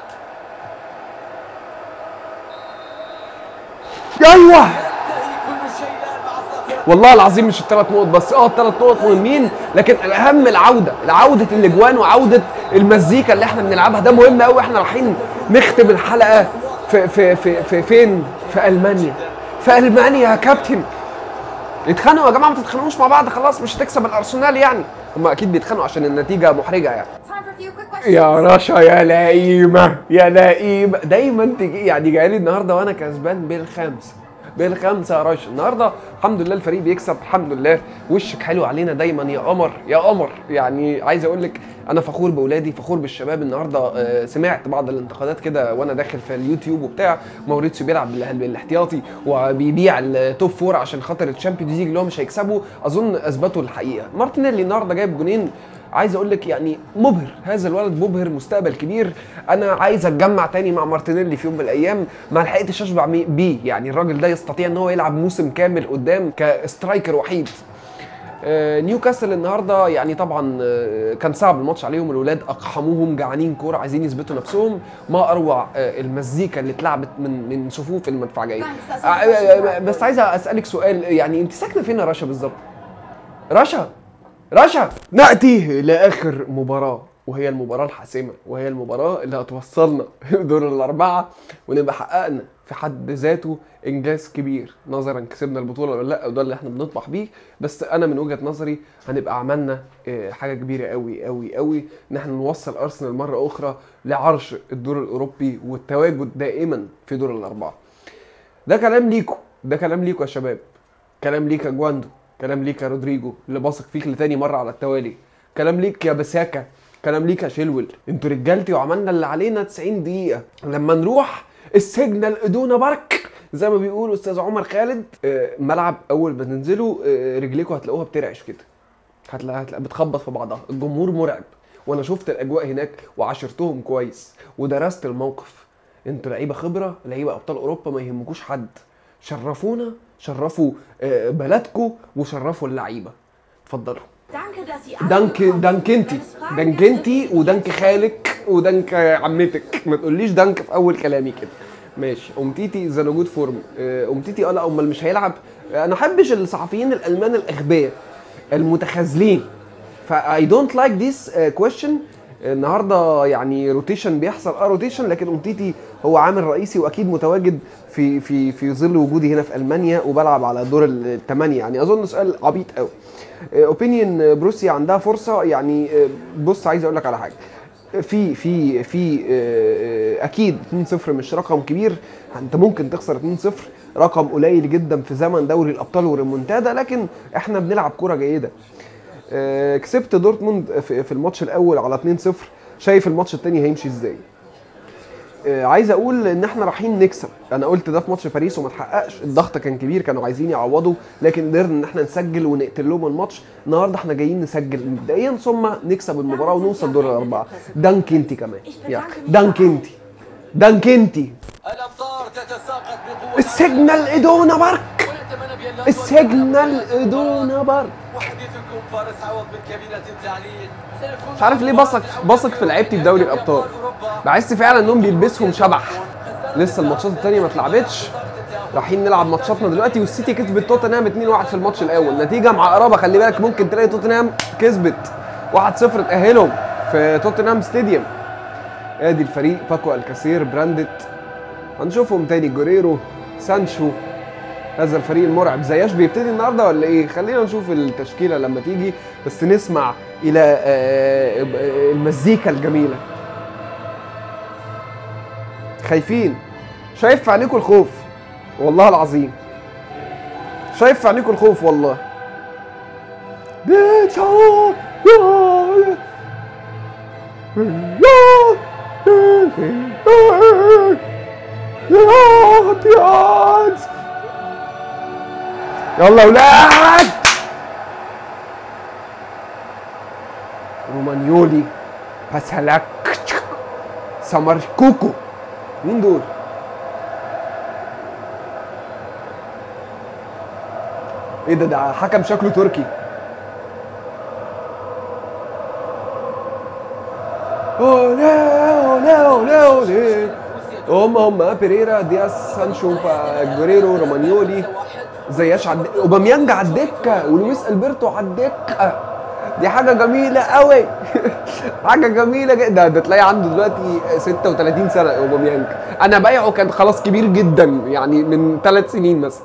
ايوه ينتهي كل شيء الان مع صافره والله العظيم مش الثلاث نقط بس اه الثلاث نقط مهمين لكن الاهم العوده العوده الاجوان وعوده المزيكا اللي احنا بنلعبها ده مهم قوي احنا رايحين نختم الحلقه في في في, في فين في المانيا في المانيا يا كابتن اتخانقوا يا جماعه ما تتخانقوش مع بعض خلاص مش هتكسب الارسنال يعني هم اكيد بيتخانقوا عشان النتيجه محرجه يعني Time for a few quick questions. يا رشا يا لئيمة يا لئيمة دايما تجي يعني جاي لي النهارده وانا كسبان بالخمسة بالخمسة يا رشا النهارده الحمد لله الفريق بيكسب الحمد لله وشك حلو علينا دايما يا قمر يا قمر يعني عايز اقول لك انا فخور باولادي فخور بالشباب النهارده آه، سمعت بعض الانتقادات كده وانا داخل في اليوتيوب وبتاع موريتسيو بيلعب بال- بالاحتياطي وبيبيع التوب فور عشان خاطر الشامبيونز ليج اللي هو مش هيكسبه اظن اثبتوا الحقيقه مارتينيلي النهارده جايب جونين عايز اقول لك يعني مبهر هذا الولد مبهر مستقبل كبير انا عايز اتجمع تاني مع مارتينيلي في يوم من الايام ما لحقتش اشبع مي- بيه يعني الراجل ده يستطيع ان هو يلعب موسم كامل قدام كسترايكر وحيد آه، نيوكاسل النهارده يعني طبعا آه، كان صعب الماتش عليهم الولاد اقحموهم جعانين كوره عايزين يثبتوا نفسهم ما اروع آه، المزيكا اللي اتلعبت من من صفوف المدفعجيه آه، آه، آه، بس عايز اسالك سؤال يعني انت ساكنه فين يا رشا بالظبط رشا رشا نأتي إلى آخر مباراة وهي المباراة الحاسمة وهي المباراة اللي هتوصلنا دور الأربعة ونبقى حققنا في حد ذاته إنجاز كبير نظرا كسبنا البطولة ولا لأ وده اللي احنا بنطمح بيه بس أنا من وجهة نظري هنبقى عملنا آه، حاجة كبيرة قوي قوي قوي إن احنا نوصل أرسنال مرة أخرى لعرش الدور الأوروبي والتواجد دائما في دور الأربعة ده كلام ليكو ده كلام ليكو يا شباب كلام ليك يا جواندو كلام ليك يا رودريجو اللي باثق فيك لتاني مره على التوالي كلام ليك يا بساكا كلام ليك يا شيلول انتوا رجالتي وعملنا اللي علينا 90 دقيقه لما نروح السجن ادونا بارك زي ما بيقول استاذ عمر خالد آه، ملعب اول ما تنزلوا آه، رجليكوا هتلاقوها بترعش كده هتلاقيها هتلاقيها بتخبط في بعضها الجمهور مرعب وانا شفت الاجواء هناك وعاشرتهم كويس ودرست الموقف انتوا لعيبه خبره لعيبه ابطال اوروبا ما يهمكوش حد شرفونا شرفوا آه، بلدكم وشرفوا اللعيبه اتفضلوا Danke, dass Sie alle دانك gekommen sind. دانكنتي Wenn es Fragen دانكنتي gibt, ودانك خالك ودانك عمتك ما تقوليش دانك في اول كلامي كده ماشي امتيتي ذا جود فورم امتيتي اه لا امال مش هيلعب انا ما احبش الصحفيين الالمان الاغبياء المتخاذلين فاي دونت لايك ذيس كويشن النهارده يعني روتيشن بيحصل اه روتيشن لكن امتيتي هو عامل رئيسي واكيد متواجد في في في ظل وجودي هنا في المانيا وبلعب على دور الثمانيه يعني اظن سؤال عبيط قوي اوبينيون بروسيا عندها فرصه يعني آه، بص عايز اقول لك على حاجه في في في آه، آه، اكيد 2-0 مش رقم كبير انت ممكن تخسر 2-0 رقم قليل جدا في زمن دوري الابطال والريمونتادا لكن احنا بنلعب كوره جيده آه، كسبت دورتموند في في الماتش الاول على 2-0 شايف الماتش التاني هيمشي ازاي آه، عايز اقول ان احنا رايحين نكسب انا قلت ده في ماتش باريس وما اتحققش الضغط كان كبير كانوا عايزين يعوضوا لكن قدرنا ان احنا نسجل ونقتل لهم الماتش النهارده احنا جايين نسجل مبدئيا ثم نكسب المباراه ونوصل دور الاربعه دانك انتي كمان يا دانك انتي دانك انتي الامطار تتساقط بقوه السيجنال ادونا بارك ونتمنى بأن لا السيجنال ادونا بارك وحديثكم فارس عوض من كابينة التعليق سيكون مش عارف ليه بثق بثق في لعيبتي في دوري الابطال بحس فعلا انهم بيلبسهم شبح لسه الماتشات التانية ما اتلعبتش رايحين نلعب ماتشاتنا دلوقتي والسيتي كسبت توتنهام 2-1 في الماتش الاول نتيجه مع قرابه خلي بالك ممكن تلاقي توتنهام كسبت 1-0 تاهلهم في توتنهام ستاديوم ادي الفريق باكو الكاسير براندت هنشوفهم تاني جوريرو سانشو هذا الفريق المرعب زياش بيبتدي النهارده ولا ايه خلينا نشوف التشكيله لما تيجي بس نسمع الى آه، آه، المزيكا الجميله خايفين شايف في عينيكم الخوف والله العظيم شايف في عينيكم الخوف والله ديتشا يا يا يا يلا ولاد رومانيولي باسالاك سمر كوكو مين دول؟ ايه ده ده حكم شكله تركي اولي اولي اولي اولي هم هم بيريرا دياس سانشو جوريرو رومانيولي زياش على الدكه اوباميانج على الدكه ولويس البرتو على الدكه دي حاجه جميله قوي حاجه جميله جدا ده تلاقي عنده دلوقتي 36 سنه اوباميانج انا بايعه كان خلاص كبير جدا يعني من ثلاث سنين مثلا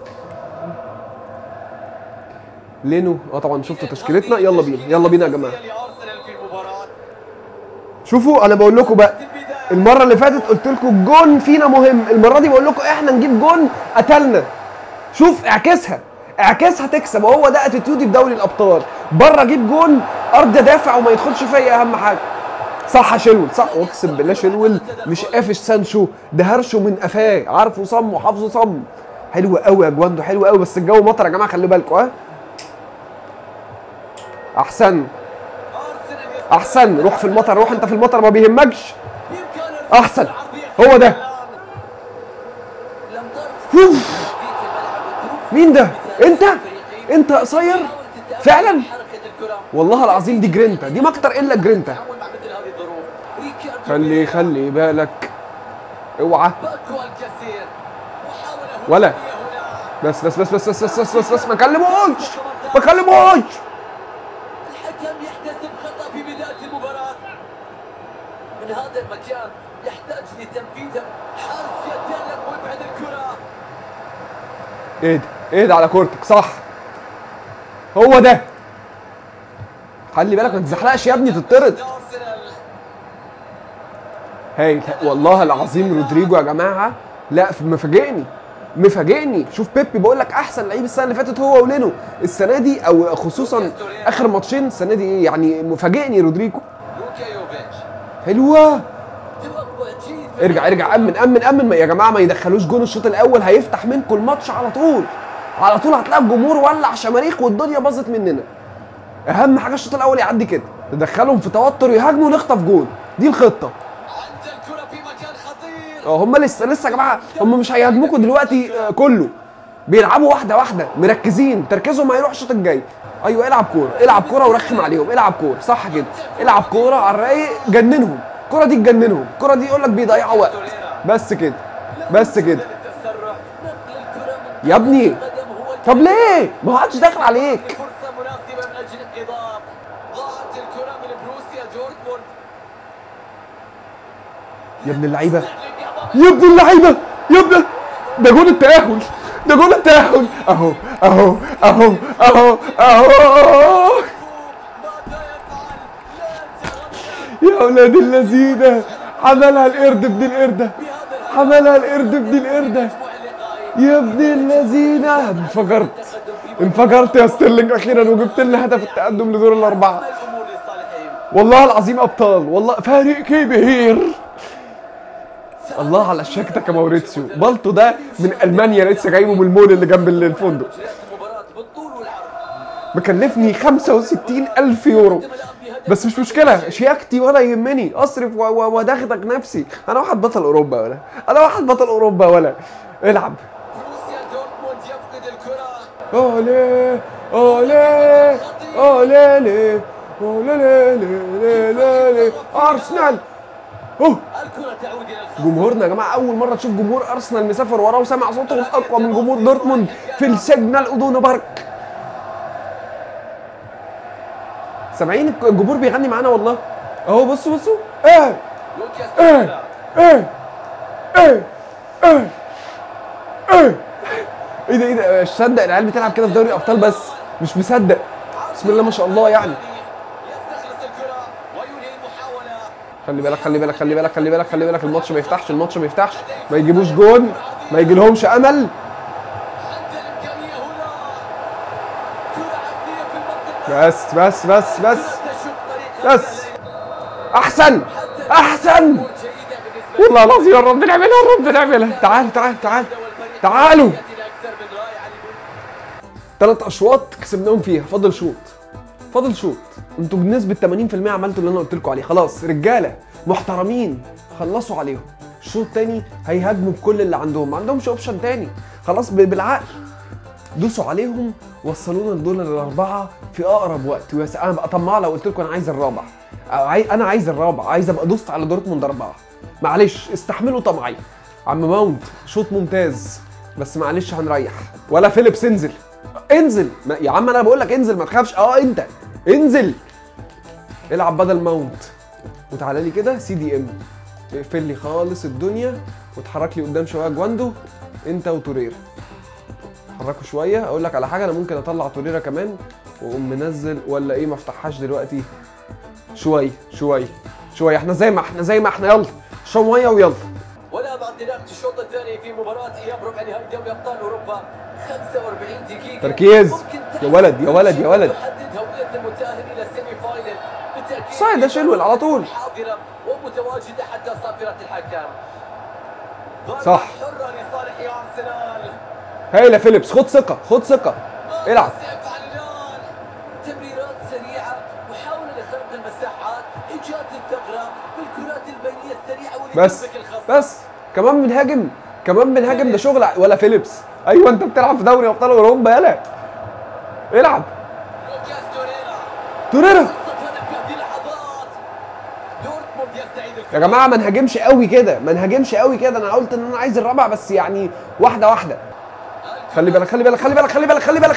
لينو اه طبعا شفتوا تشكيلتنا يلا بينا يلا بينا يا جماعه لأرسنال في المباراة شوفوا انا بقول لكم بقى المره اللي فاتت قلت لكم الجون فينا مهم المره دي بقول لكم احنا نجيب جون قتلنا شوف اعكسها اعكسها تكسب وهو ده اتيتيودي في دوري الابطال بره اجيب جون ارض دافع وما يدخلش فيا اهم حاجه صح يا شلول صح اقسم بالله شلول مش قافش سانشو ده هرشه من قفاه عارفه صم وحافظه صم حلو قوي يا جواندو حلو قوي بس الجو مطر يا جماعه خلي بالكم ها احسن أرسنال يستطيع احسن روح في المطر روح انت في المطر ما بيهمكش بإمكان أحسن. العرضية هو ده. الآن. الأمطار أوف. تهديد الملعب والظروف مين ده انت الفريقين. انت قصير حاول تتأمل فعلا حركة الكرة. والله العظيم دي جرينتا دي ما اكتر الا جرينتا التعامل مع مثل هذه الظروف ريكاردو خلي بيريرا. خلي بالك اوعى باكو الكثير وحاول هجوم ولا. هنا. بس بس بس بس بس بس بس, بس, بس ما كلموش ما كلموش الحكم يحتسب خطأ في بداية المباراة من هذا المكان يحتاج لتنفيذ حارس يتألق ويبعد الكرة ايه ده ايه ده على كورتك صح هو ده خلي بالك ما تزحلقش يا ابني تطرد أرسنال هايل والله العظيم رودريجو يا جماعه لا مفاجئني مفاجئني شوف بيبي بقول لك احسن لعيب السنه اللي فاتت هو ولينو السنه دي او خصوصا اخر ماتشين السنه دي ايه يعني مفاجئني رودريجو لوكا يوفيتش حلوه توقع جيد ارجع ارجع امن امن امن يا جماعه ما يدخلوش جون الشوط الاول هيفتح منكم الماتش على طول على طول هتلاقي الجمهور ولع شماريخ والدنيا باظت مننا اهم حاجه الشوط الاول يعدي كده تدخلهم في توتر يهاجموا نخطف جون دي الخطه عند الكرة في مكان خطير اه هم لسه لسه يا جماعه هم مش هيهاجموكوا دلوقتي آه، كله بيلعبوا واحده واحده مركزين تركيزهم هيروح الشوط الجاي ايوه العب كوره العب كوره ورخم عليهم العب كوره صح كده العب كوره على الرايق جننهم الكوره دي تجننهم الكوره دي يقول لك بيضيعوا وقت بس كده بس كده للتسرع نقل الكرة من يا ابني القدم هو طب ليه ما حدش داخل عليك فرصة مناسبة من أجل الانقضاض ضاعت الكرة من بروسيا دورتموند يا ابن اللعيبه ستيرلينج أمام يا ابن اللعيبه يا ابن ده جون التاهل ده جون التاهل اهو اهو اهو اهو اهو ماذا يفعل؟ لا تغفل يا اولاد اللذينه حملها القرد ابن القرده بهذا الهدف حملها القرد ابن القرده المجموع اللقائي يا ابن اللذينه انفجرت انفجرت يا ستيرلينج اخيرا وجبت لنا هدف التقدم لدور الاربعه الامور لصالحهم والله العظيم ابطال والله فارق كبير الله على الشكتك يا موريتسيو بالطو ده من المانيا لسه جايبه من المول اللي جنب الفندق جريت المباراة بالطول والعرض مكلفني 65 ألف يورو بس مش مشكلة شياكتي ولا يهمني أصرف و- و- وأدغدغ نفسي أنا واحد بطل أوروبا ولا أنا واحد بطل أوروبا ولا العب بروسيا دورتموند يفقد الكرة أولي أولي أولي لي أولي لي لي لي لي أرسنال أوه الكرة تعود إلى الخصم جمهورنا يا جماعه اول مره تشوف جمهور ارسنال مسافر وراه وسامع صوتهم اقوى من جمهور دورتموند في السيجنال اودونا بارك سامعين الجمهور بيغني معانا والله اهو بصوا بصوا ايه لوكاس ايه توريرا. ايه ايه ايه ايه ايه ده ايه ده مش مصدق العيال بتلعب كده في دوري الابطال بس مش مصدق بسم الله ما شاء الله يعني يستخلص الكرة وينهي المحاولة خلي بالك خلي بالك خلي بالك خلي بالك خلي بالك الماتش ما يفتحش الماتش ما يفتحش ما يجيبوش جون ما يجيلهمش امل عند الإمكانية هنا كرة عرضية في المنطقة بس بس بس بس تشق طريقها بس احسن احسن جيدة بالنسبة والله العظيم يا رب نعملها يا رب نعملها تعال تعال تعال والفريق تعالوا يأتينا أكثر من رائع ثلاث اشواط كسبناهم فيها فاضل شوط فاضل شوط انتوا بنسبه 80% عملتوا اللي انا قلت لكم عليه خلاص رجاله محترمين خلصوا عليهم الشوط الثاني هيهاجموا بكل اللي عندهم ما عندهمش اوبشن تاني خلاص ب- بالعقل دوسوا عليهم وصلونا لدول الاربعه في اقرب وقت ويا س- انا بقى طماع لو قلت لكم انا عايز الرابع أو عاي... انا عايز الرابع عايز ابقى دوست على دورتموند اربعه معلش استحملوا طمعي عم ماونت شوط ممتاز بس معلش هنريح ولا فيليبس انزل انزل ما... يا عم انا بقول لك انزل ما تخافش اه انت انزل العب بدل ماونت وتعالى لي كده سي دي ام اقفل لي خالص الدنيا واتحرك لي قدام شويه جواندو انت وتوريرا حركوا شويه اقول لك على حاجه انا ممكن اطلع توريرا كمان واقوم منزل ولا ايه ما افتحهاش دلوقتي شويه شويه شويه احنا زي ما احنا زي ما احنا يلا شو ميه ويلا ولا بعد انطلاقة الشوط الثاني في مباراة إياب ربع نهائي دوري أبطال أوروبا 45 دقيقة تركيز. ممكن يا ولد، يا ولد، يا ولد. تحدد هوية المتأهل إلى السيمي فاينل بالتأكيد صايد ده شلول على طول. حاضرة ومتواجدة حتى صافرة الحكم ضربة صح. حرة لصالح أرسنال هايله فيليبس خد ثقه خد ثقه العب سيفعل الآن تمريرات سريعة محاولة لخلق المساحات إيجاد الثغرة بالكرات البينية السريعة واللي بس تملك الخصم بس كمان بنهاجم كمان بنهاجم ده شغل ع- ولا فيليبس ايوه انت بتلعب في دوري ابطال اوروبا يلا العب لوكاس توريرا توريرا فرصة هدف في هذه اللحظات دورتموند يستعيد الكرة يا جماعه ما نهاجمش قوي كده ما نهاجمش قوي كده انا قلت ان انا عايز الرابع بس يعني واحده واحده خلي بالك خلي بالك خلي بالك خلي بالك خلي بالك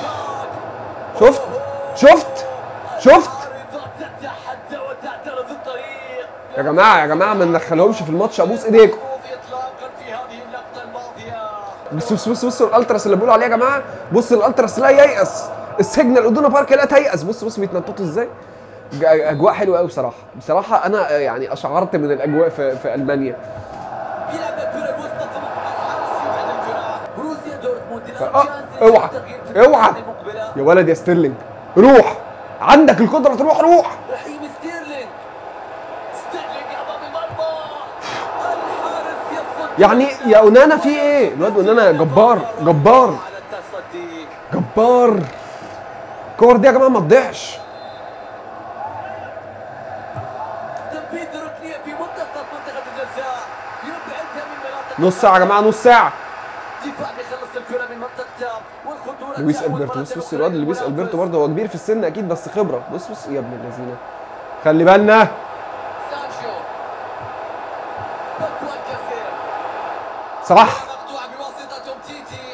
شفت شفت شفت عارضة تتحدى وتعترض الطريق يا جماعه يا جماعه ما ندخلهمش في الماتش ابوس ايديكم اطلاقا في هذه اللقطة الماضية بص بص بص بصوا الالتراس اللي بيقولوا عليه يا جماعه بص الالتراس لا ييأس السيجنال اودونا بارك لا تيأس بص بص بيتنططوا ازاي ج- اجواء حلوه قوي بصراحه بصراحه انا يعني اشعرت من الاجواء في, في المانيا يلعب الكرة الوسطى ثم الحارس يبعد الكرة بروسيا دورتموند الآن آه، جاهزة اوعى للتغيير في اوعى المباراة المقبلة يا ولد يا ستيرلينج روح عندك القدره تروح روح رحيم ستيرلينج ستيرلينج امام المرمى الحارس يصد يعني يا اونانا في ايه الواد اونانا جبار جبار على التصدي جبار الكور دي يا جماعه ما تضيعش تنفيذ ركنيه في منتصف منطقه الجزاء يبعدها من مناطق نص ساعه يا جماعه نص ساعه دفاع بيخلص الكره من منطقته والخطوره لويس تعود البرتو مرة بص بص أخرى الواد لويس للمنافس. البرتو برضه هو كبير في السن اكيد بس خبره بص بص يا ابن اللذينه خلي بالنا سانشو بكوان كاسير صح مقطوعه بواسطه تيتي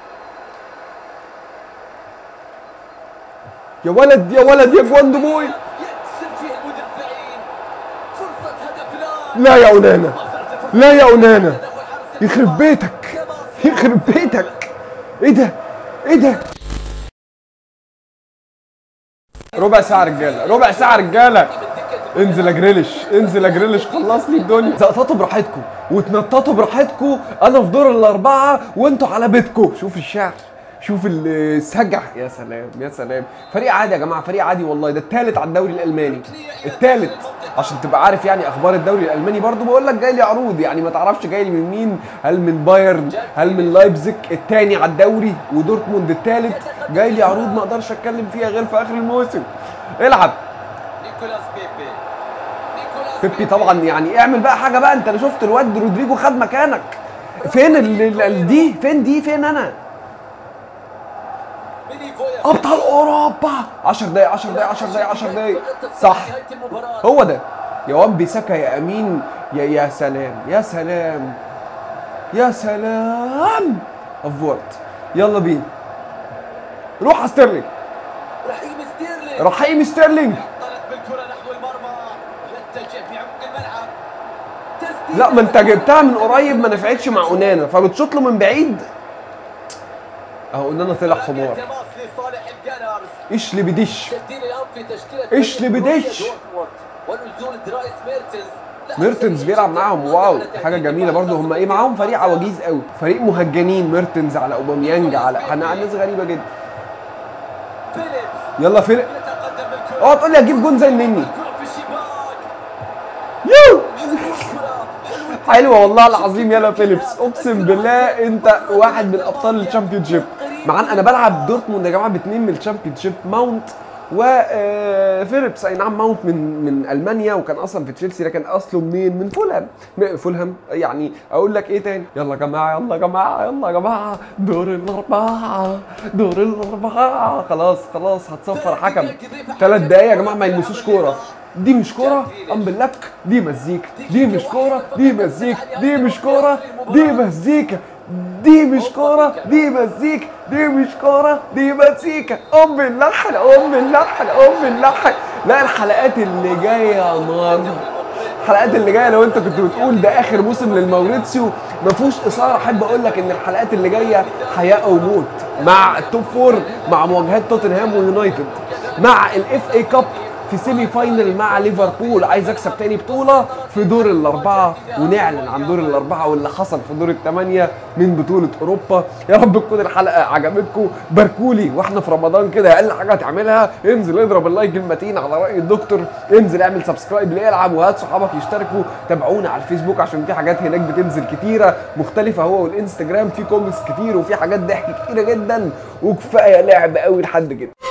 يا ولد يا ولد يا جواندو بوي يكسر فيه المدافعين فرصه هدف الان لا يا اونانا لا يا اونانا هدف الحارس يخرب بيتك يخرب بيتك ايه ده ايه ده ربع ساعة رجالة ربع ساعة رجالة من دكه انزل يا جريليش انزل يا جريليش خلص لي الدنيا زقططوا براحتكم وتنططوا براحتكم انا في دور الاربعه وانتوا على بيتكم شوف الشعر شوف السجع يا سلام يا سلام فريق عادي يا جماعه فريق عادي والله ده الثالث على الدوري الالماني الثالث عشان تبقى عارف يعني اخبار الدوري الالماني برضو بقول لك جاي لي عروض يعني ما تعرفش جاي لي من مين هل من بايرن هل من لايبزيج الثاني على الدوري ودورتموند الثالث جاي لي عروض ما اقدرش اتكلم فيها غير في اخر الموسم العب نيكولاس بيبي نيكولاس بيبي طبعا يعني اعمل بقى حاجه بقى انت انا شفت الواد رودريجو خد مكانك فين ال- ال- ال- دي فين دي فين انا ميني فويا ابطال اوروبا 10 دقايق 10 دقايق 10 دقايق 10 دقايق صح نهاية المباراة هو ده يا وان بيساكا يا امين يا يا سلام يا سلام يا سلام افورت يلا بينا روح على ستيرلينج رحيم ستيرلينج رحيم ستيرلينج انطلق بالكرة نحو المرمى يتجه في عمق الملعب تسديد لا ما انت جبتها من قريب ما نفعتش مع اونانا فبتشوط له من بعيد اهو اونانا طلع حمار تماس لصالح الجانرز ايش اللي بديش تبديل الان في تشكيلة إيش اللي بروسيا بديش؟ دورتموند ونزول درايس ميرتنز لا ميرتنز بيلعب معاهم واو حاجه جميله برضه هم ايه معاهم فريق عواجيز قوي فريق مهجنين ميرتنز على اوباميانج على انا ناس غريبه جدا فيليبس يلا فيلم يتقدم بالكرة اوعى تقول لي هجيب جون زي النني الكرة في الشباك يو الكرة حلوه والله العظيم يلا فيليبس اقسم بالله انت واحد من ابطال الشامبيون شيب معانا انا بلعب دورتموند يا جماعه باثنين من الشامبيون شيب ماونت وفيليبس اي نعم ماونت من من المانيا وكان اصلا في تشيلسي لكن اصله منين من فولهام م- فولهام يعني اقول لك ايه تاني يلا يا جماعه يلا يا جماعه يلا يا جماعه دور الاربعه دور الاربعه خلاص خلاص هتصفر حكم ثلاث دقايق يا جماعه ما يلمسوش كوره دي مش كوره ام باللك دي مزيكا دي مش كوره دي مزيكا دي مش كوره دي مزيكا دي مش كوره دي مزيكا دي مش كوره دي مزيكا ام اللحن ام اللحن ام اللحن لا الحلقات اللي جايه نار الحلقات اللي جايه لو انت كنت بتقول ده اخر موسم للموريتسيو ما فيهوش اثاره احب اقول لك ان الحلقات اللي جايه حياه او موت مع التوب فور مع مواجهات توتنهام ويونايتد مع الاف اي كاب في سيمي فاينل مع ليفربول عايز اكسب تاني بطوله في دور الاربعه ونعلن عن دور الاربعه واللي حصل في دور الثمانيه من بطوله اوروبا يا رب تكون الحلقه عجبتكم باركولي واحنا في رمضان كده اقل حاجه تعملها انزل اضرب اللايك المتين على راي الدكتور انزل اعمل سبسكرايب لالعب وهات صحابك يشتركوا تابعونا على الفيسبوك عشان في حاجات هناك بتنزل كتيره مختلفه هو والانستجرام في كوميكس كتير وفي حاجات ضحك كتيره جدا وكفايه لعب قوي لحد كده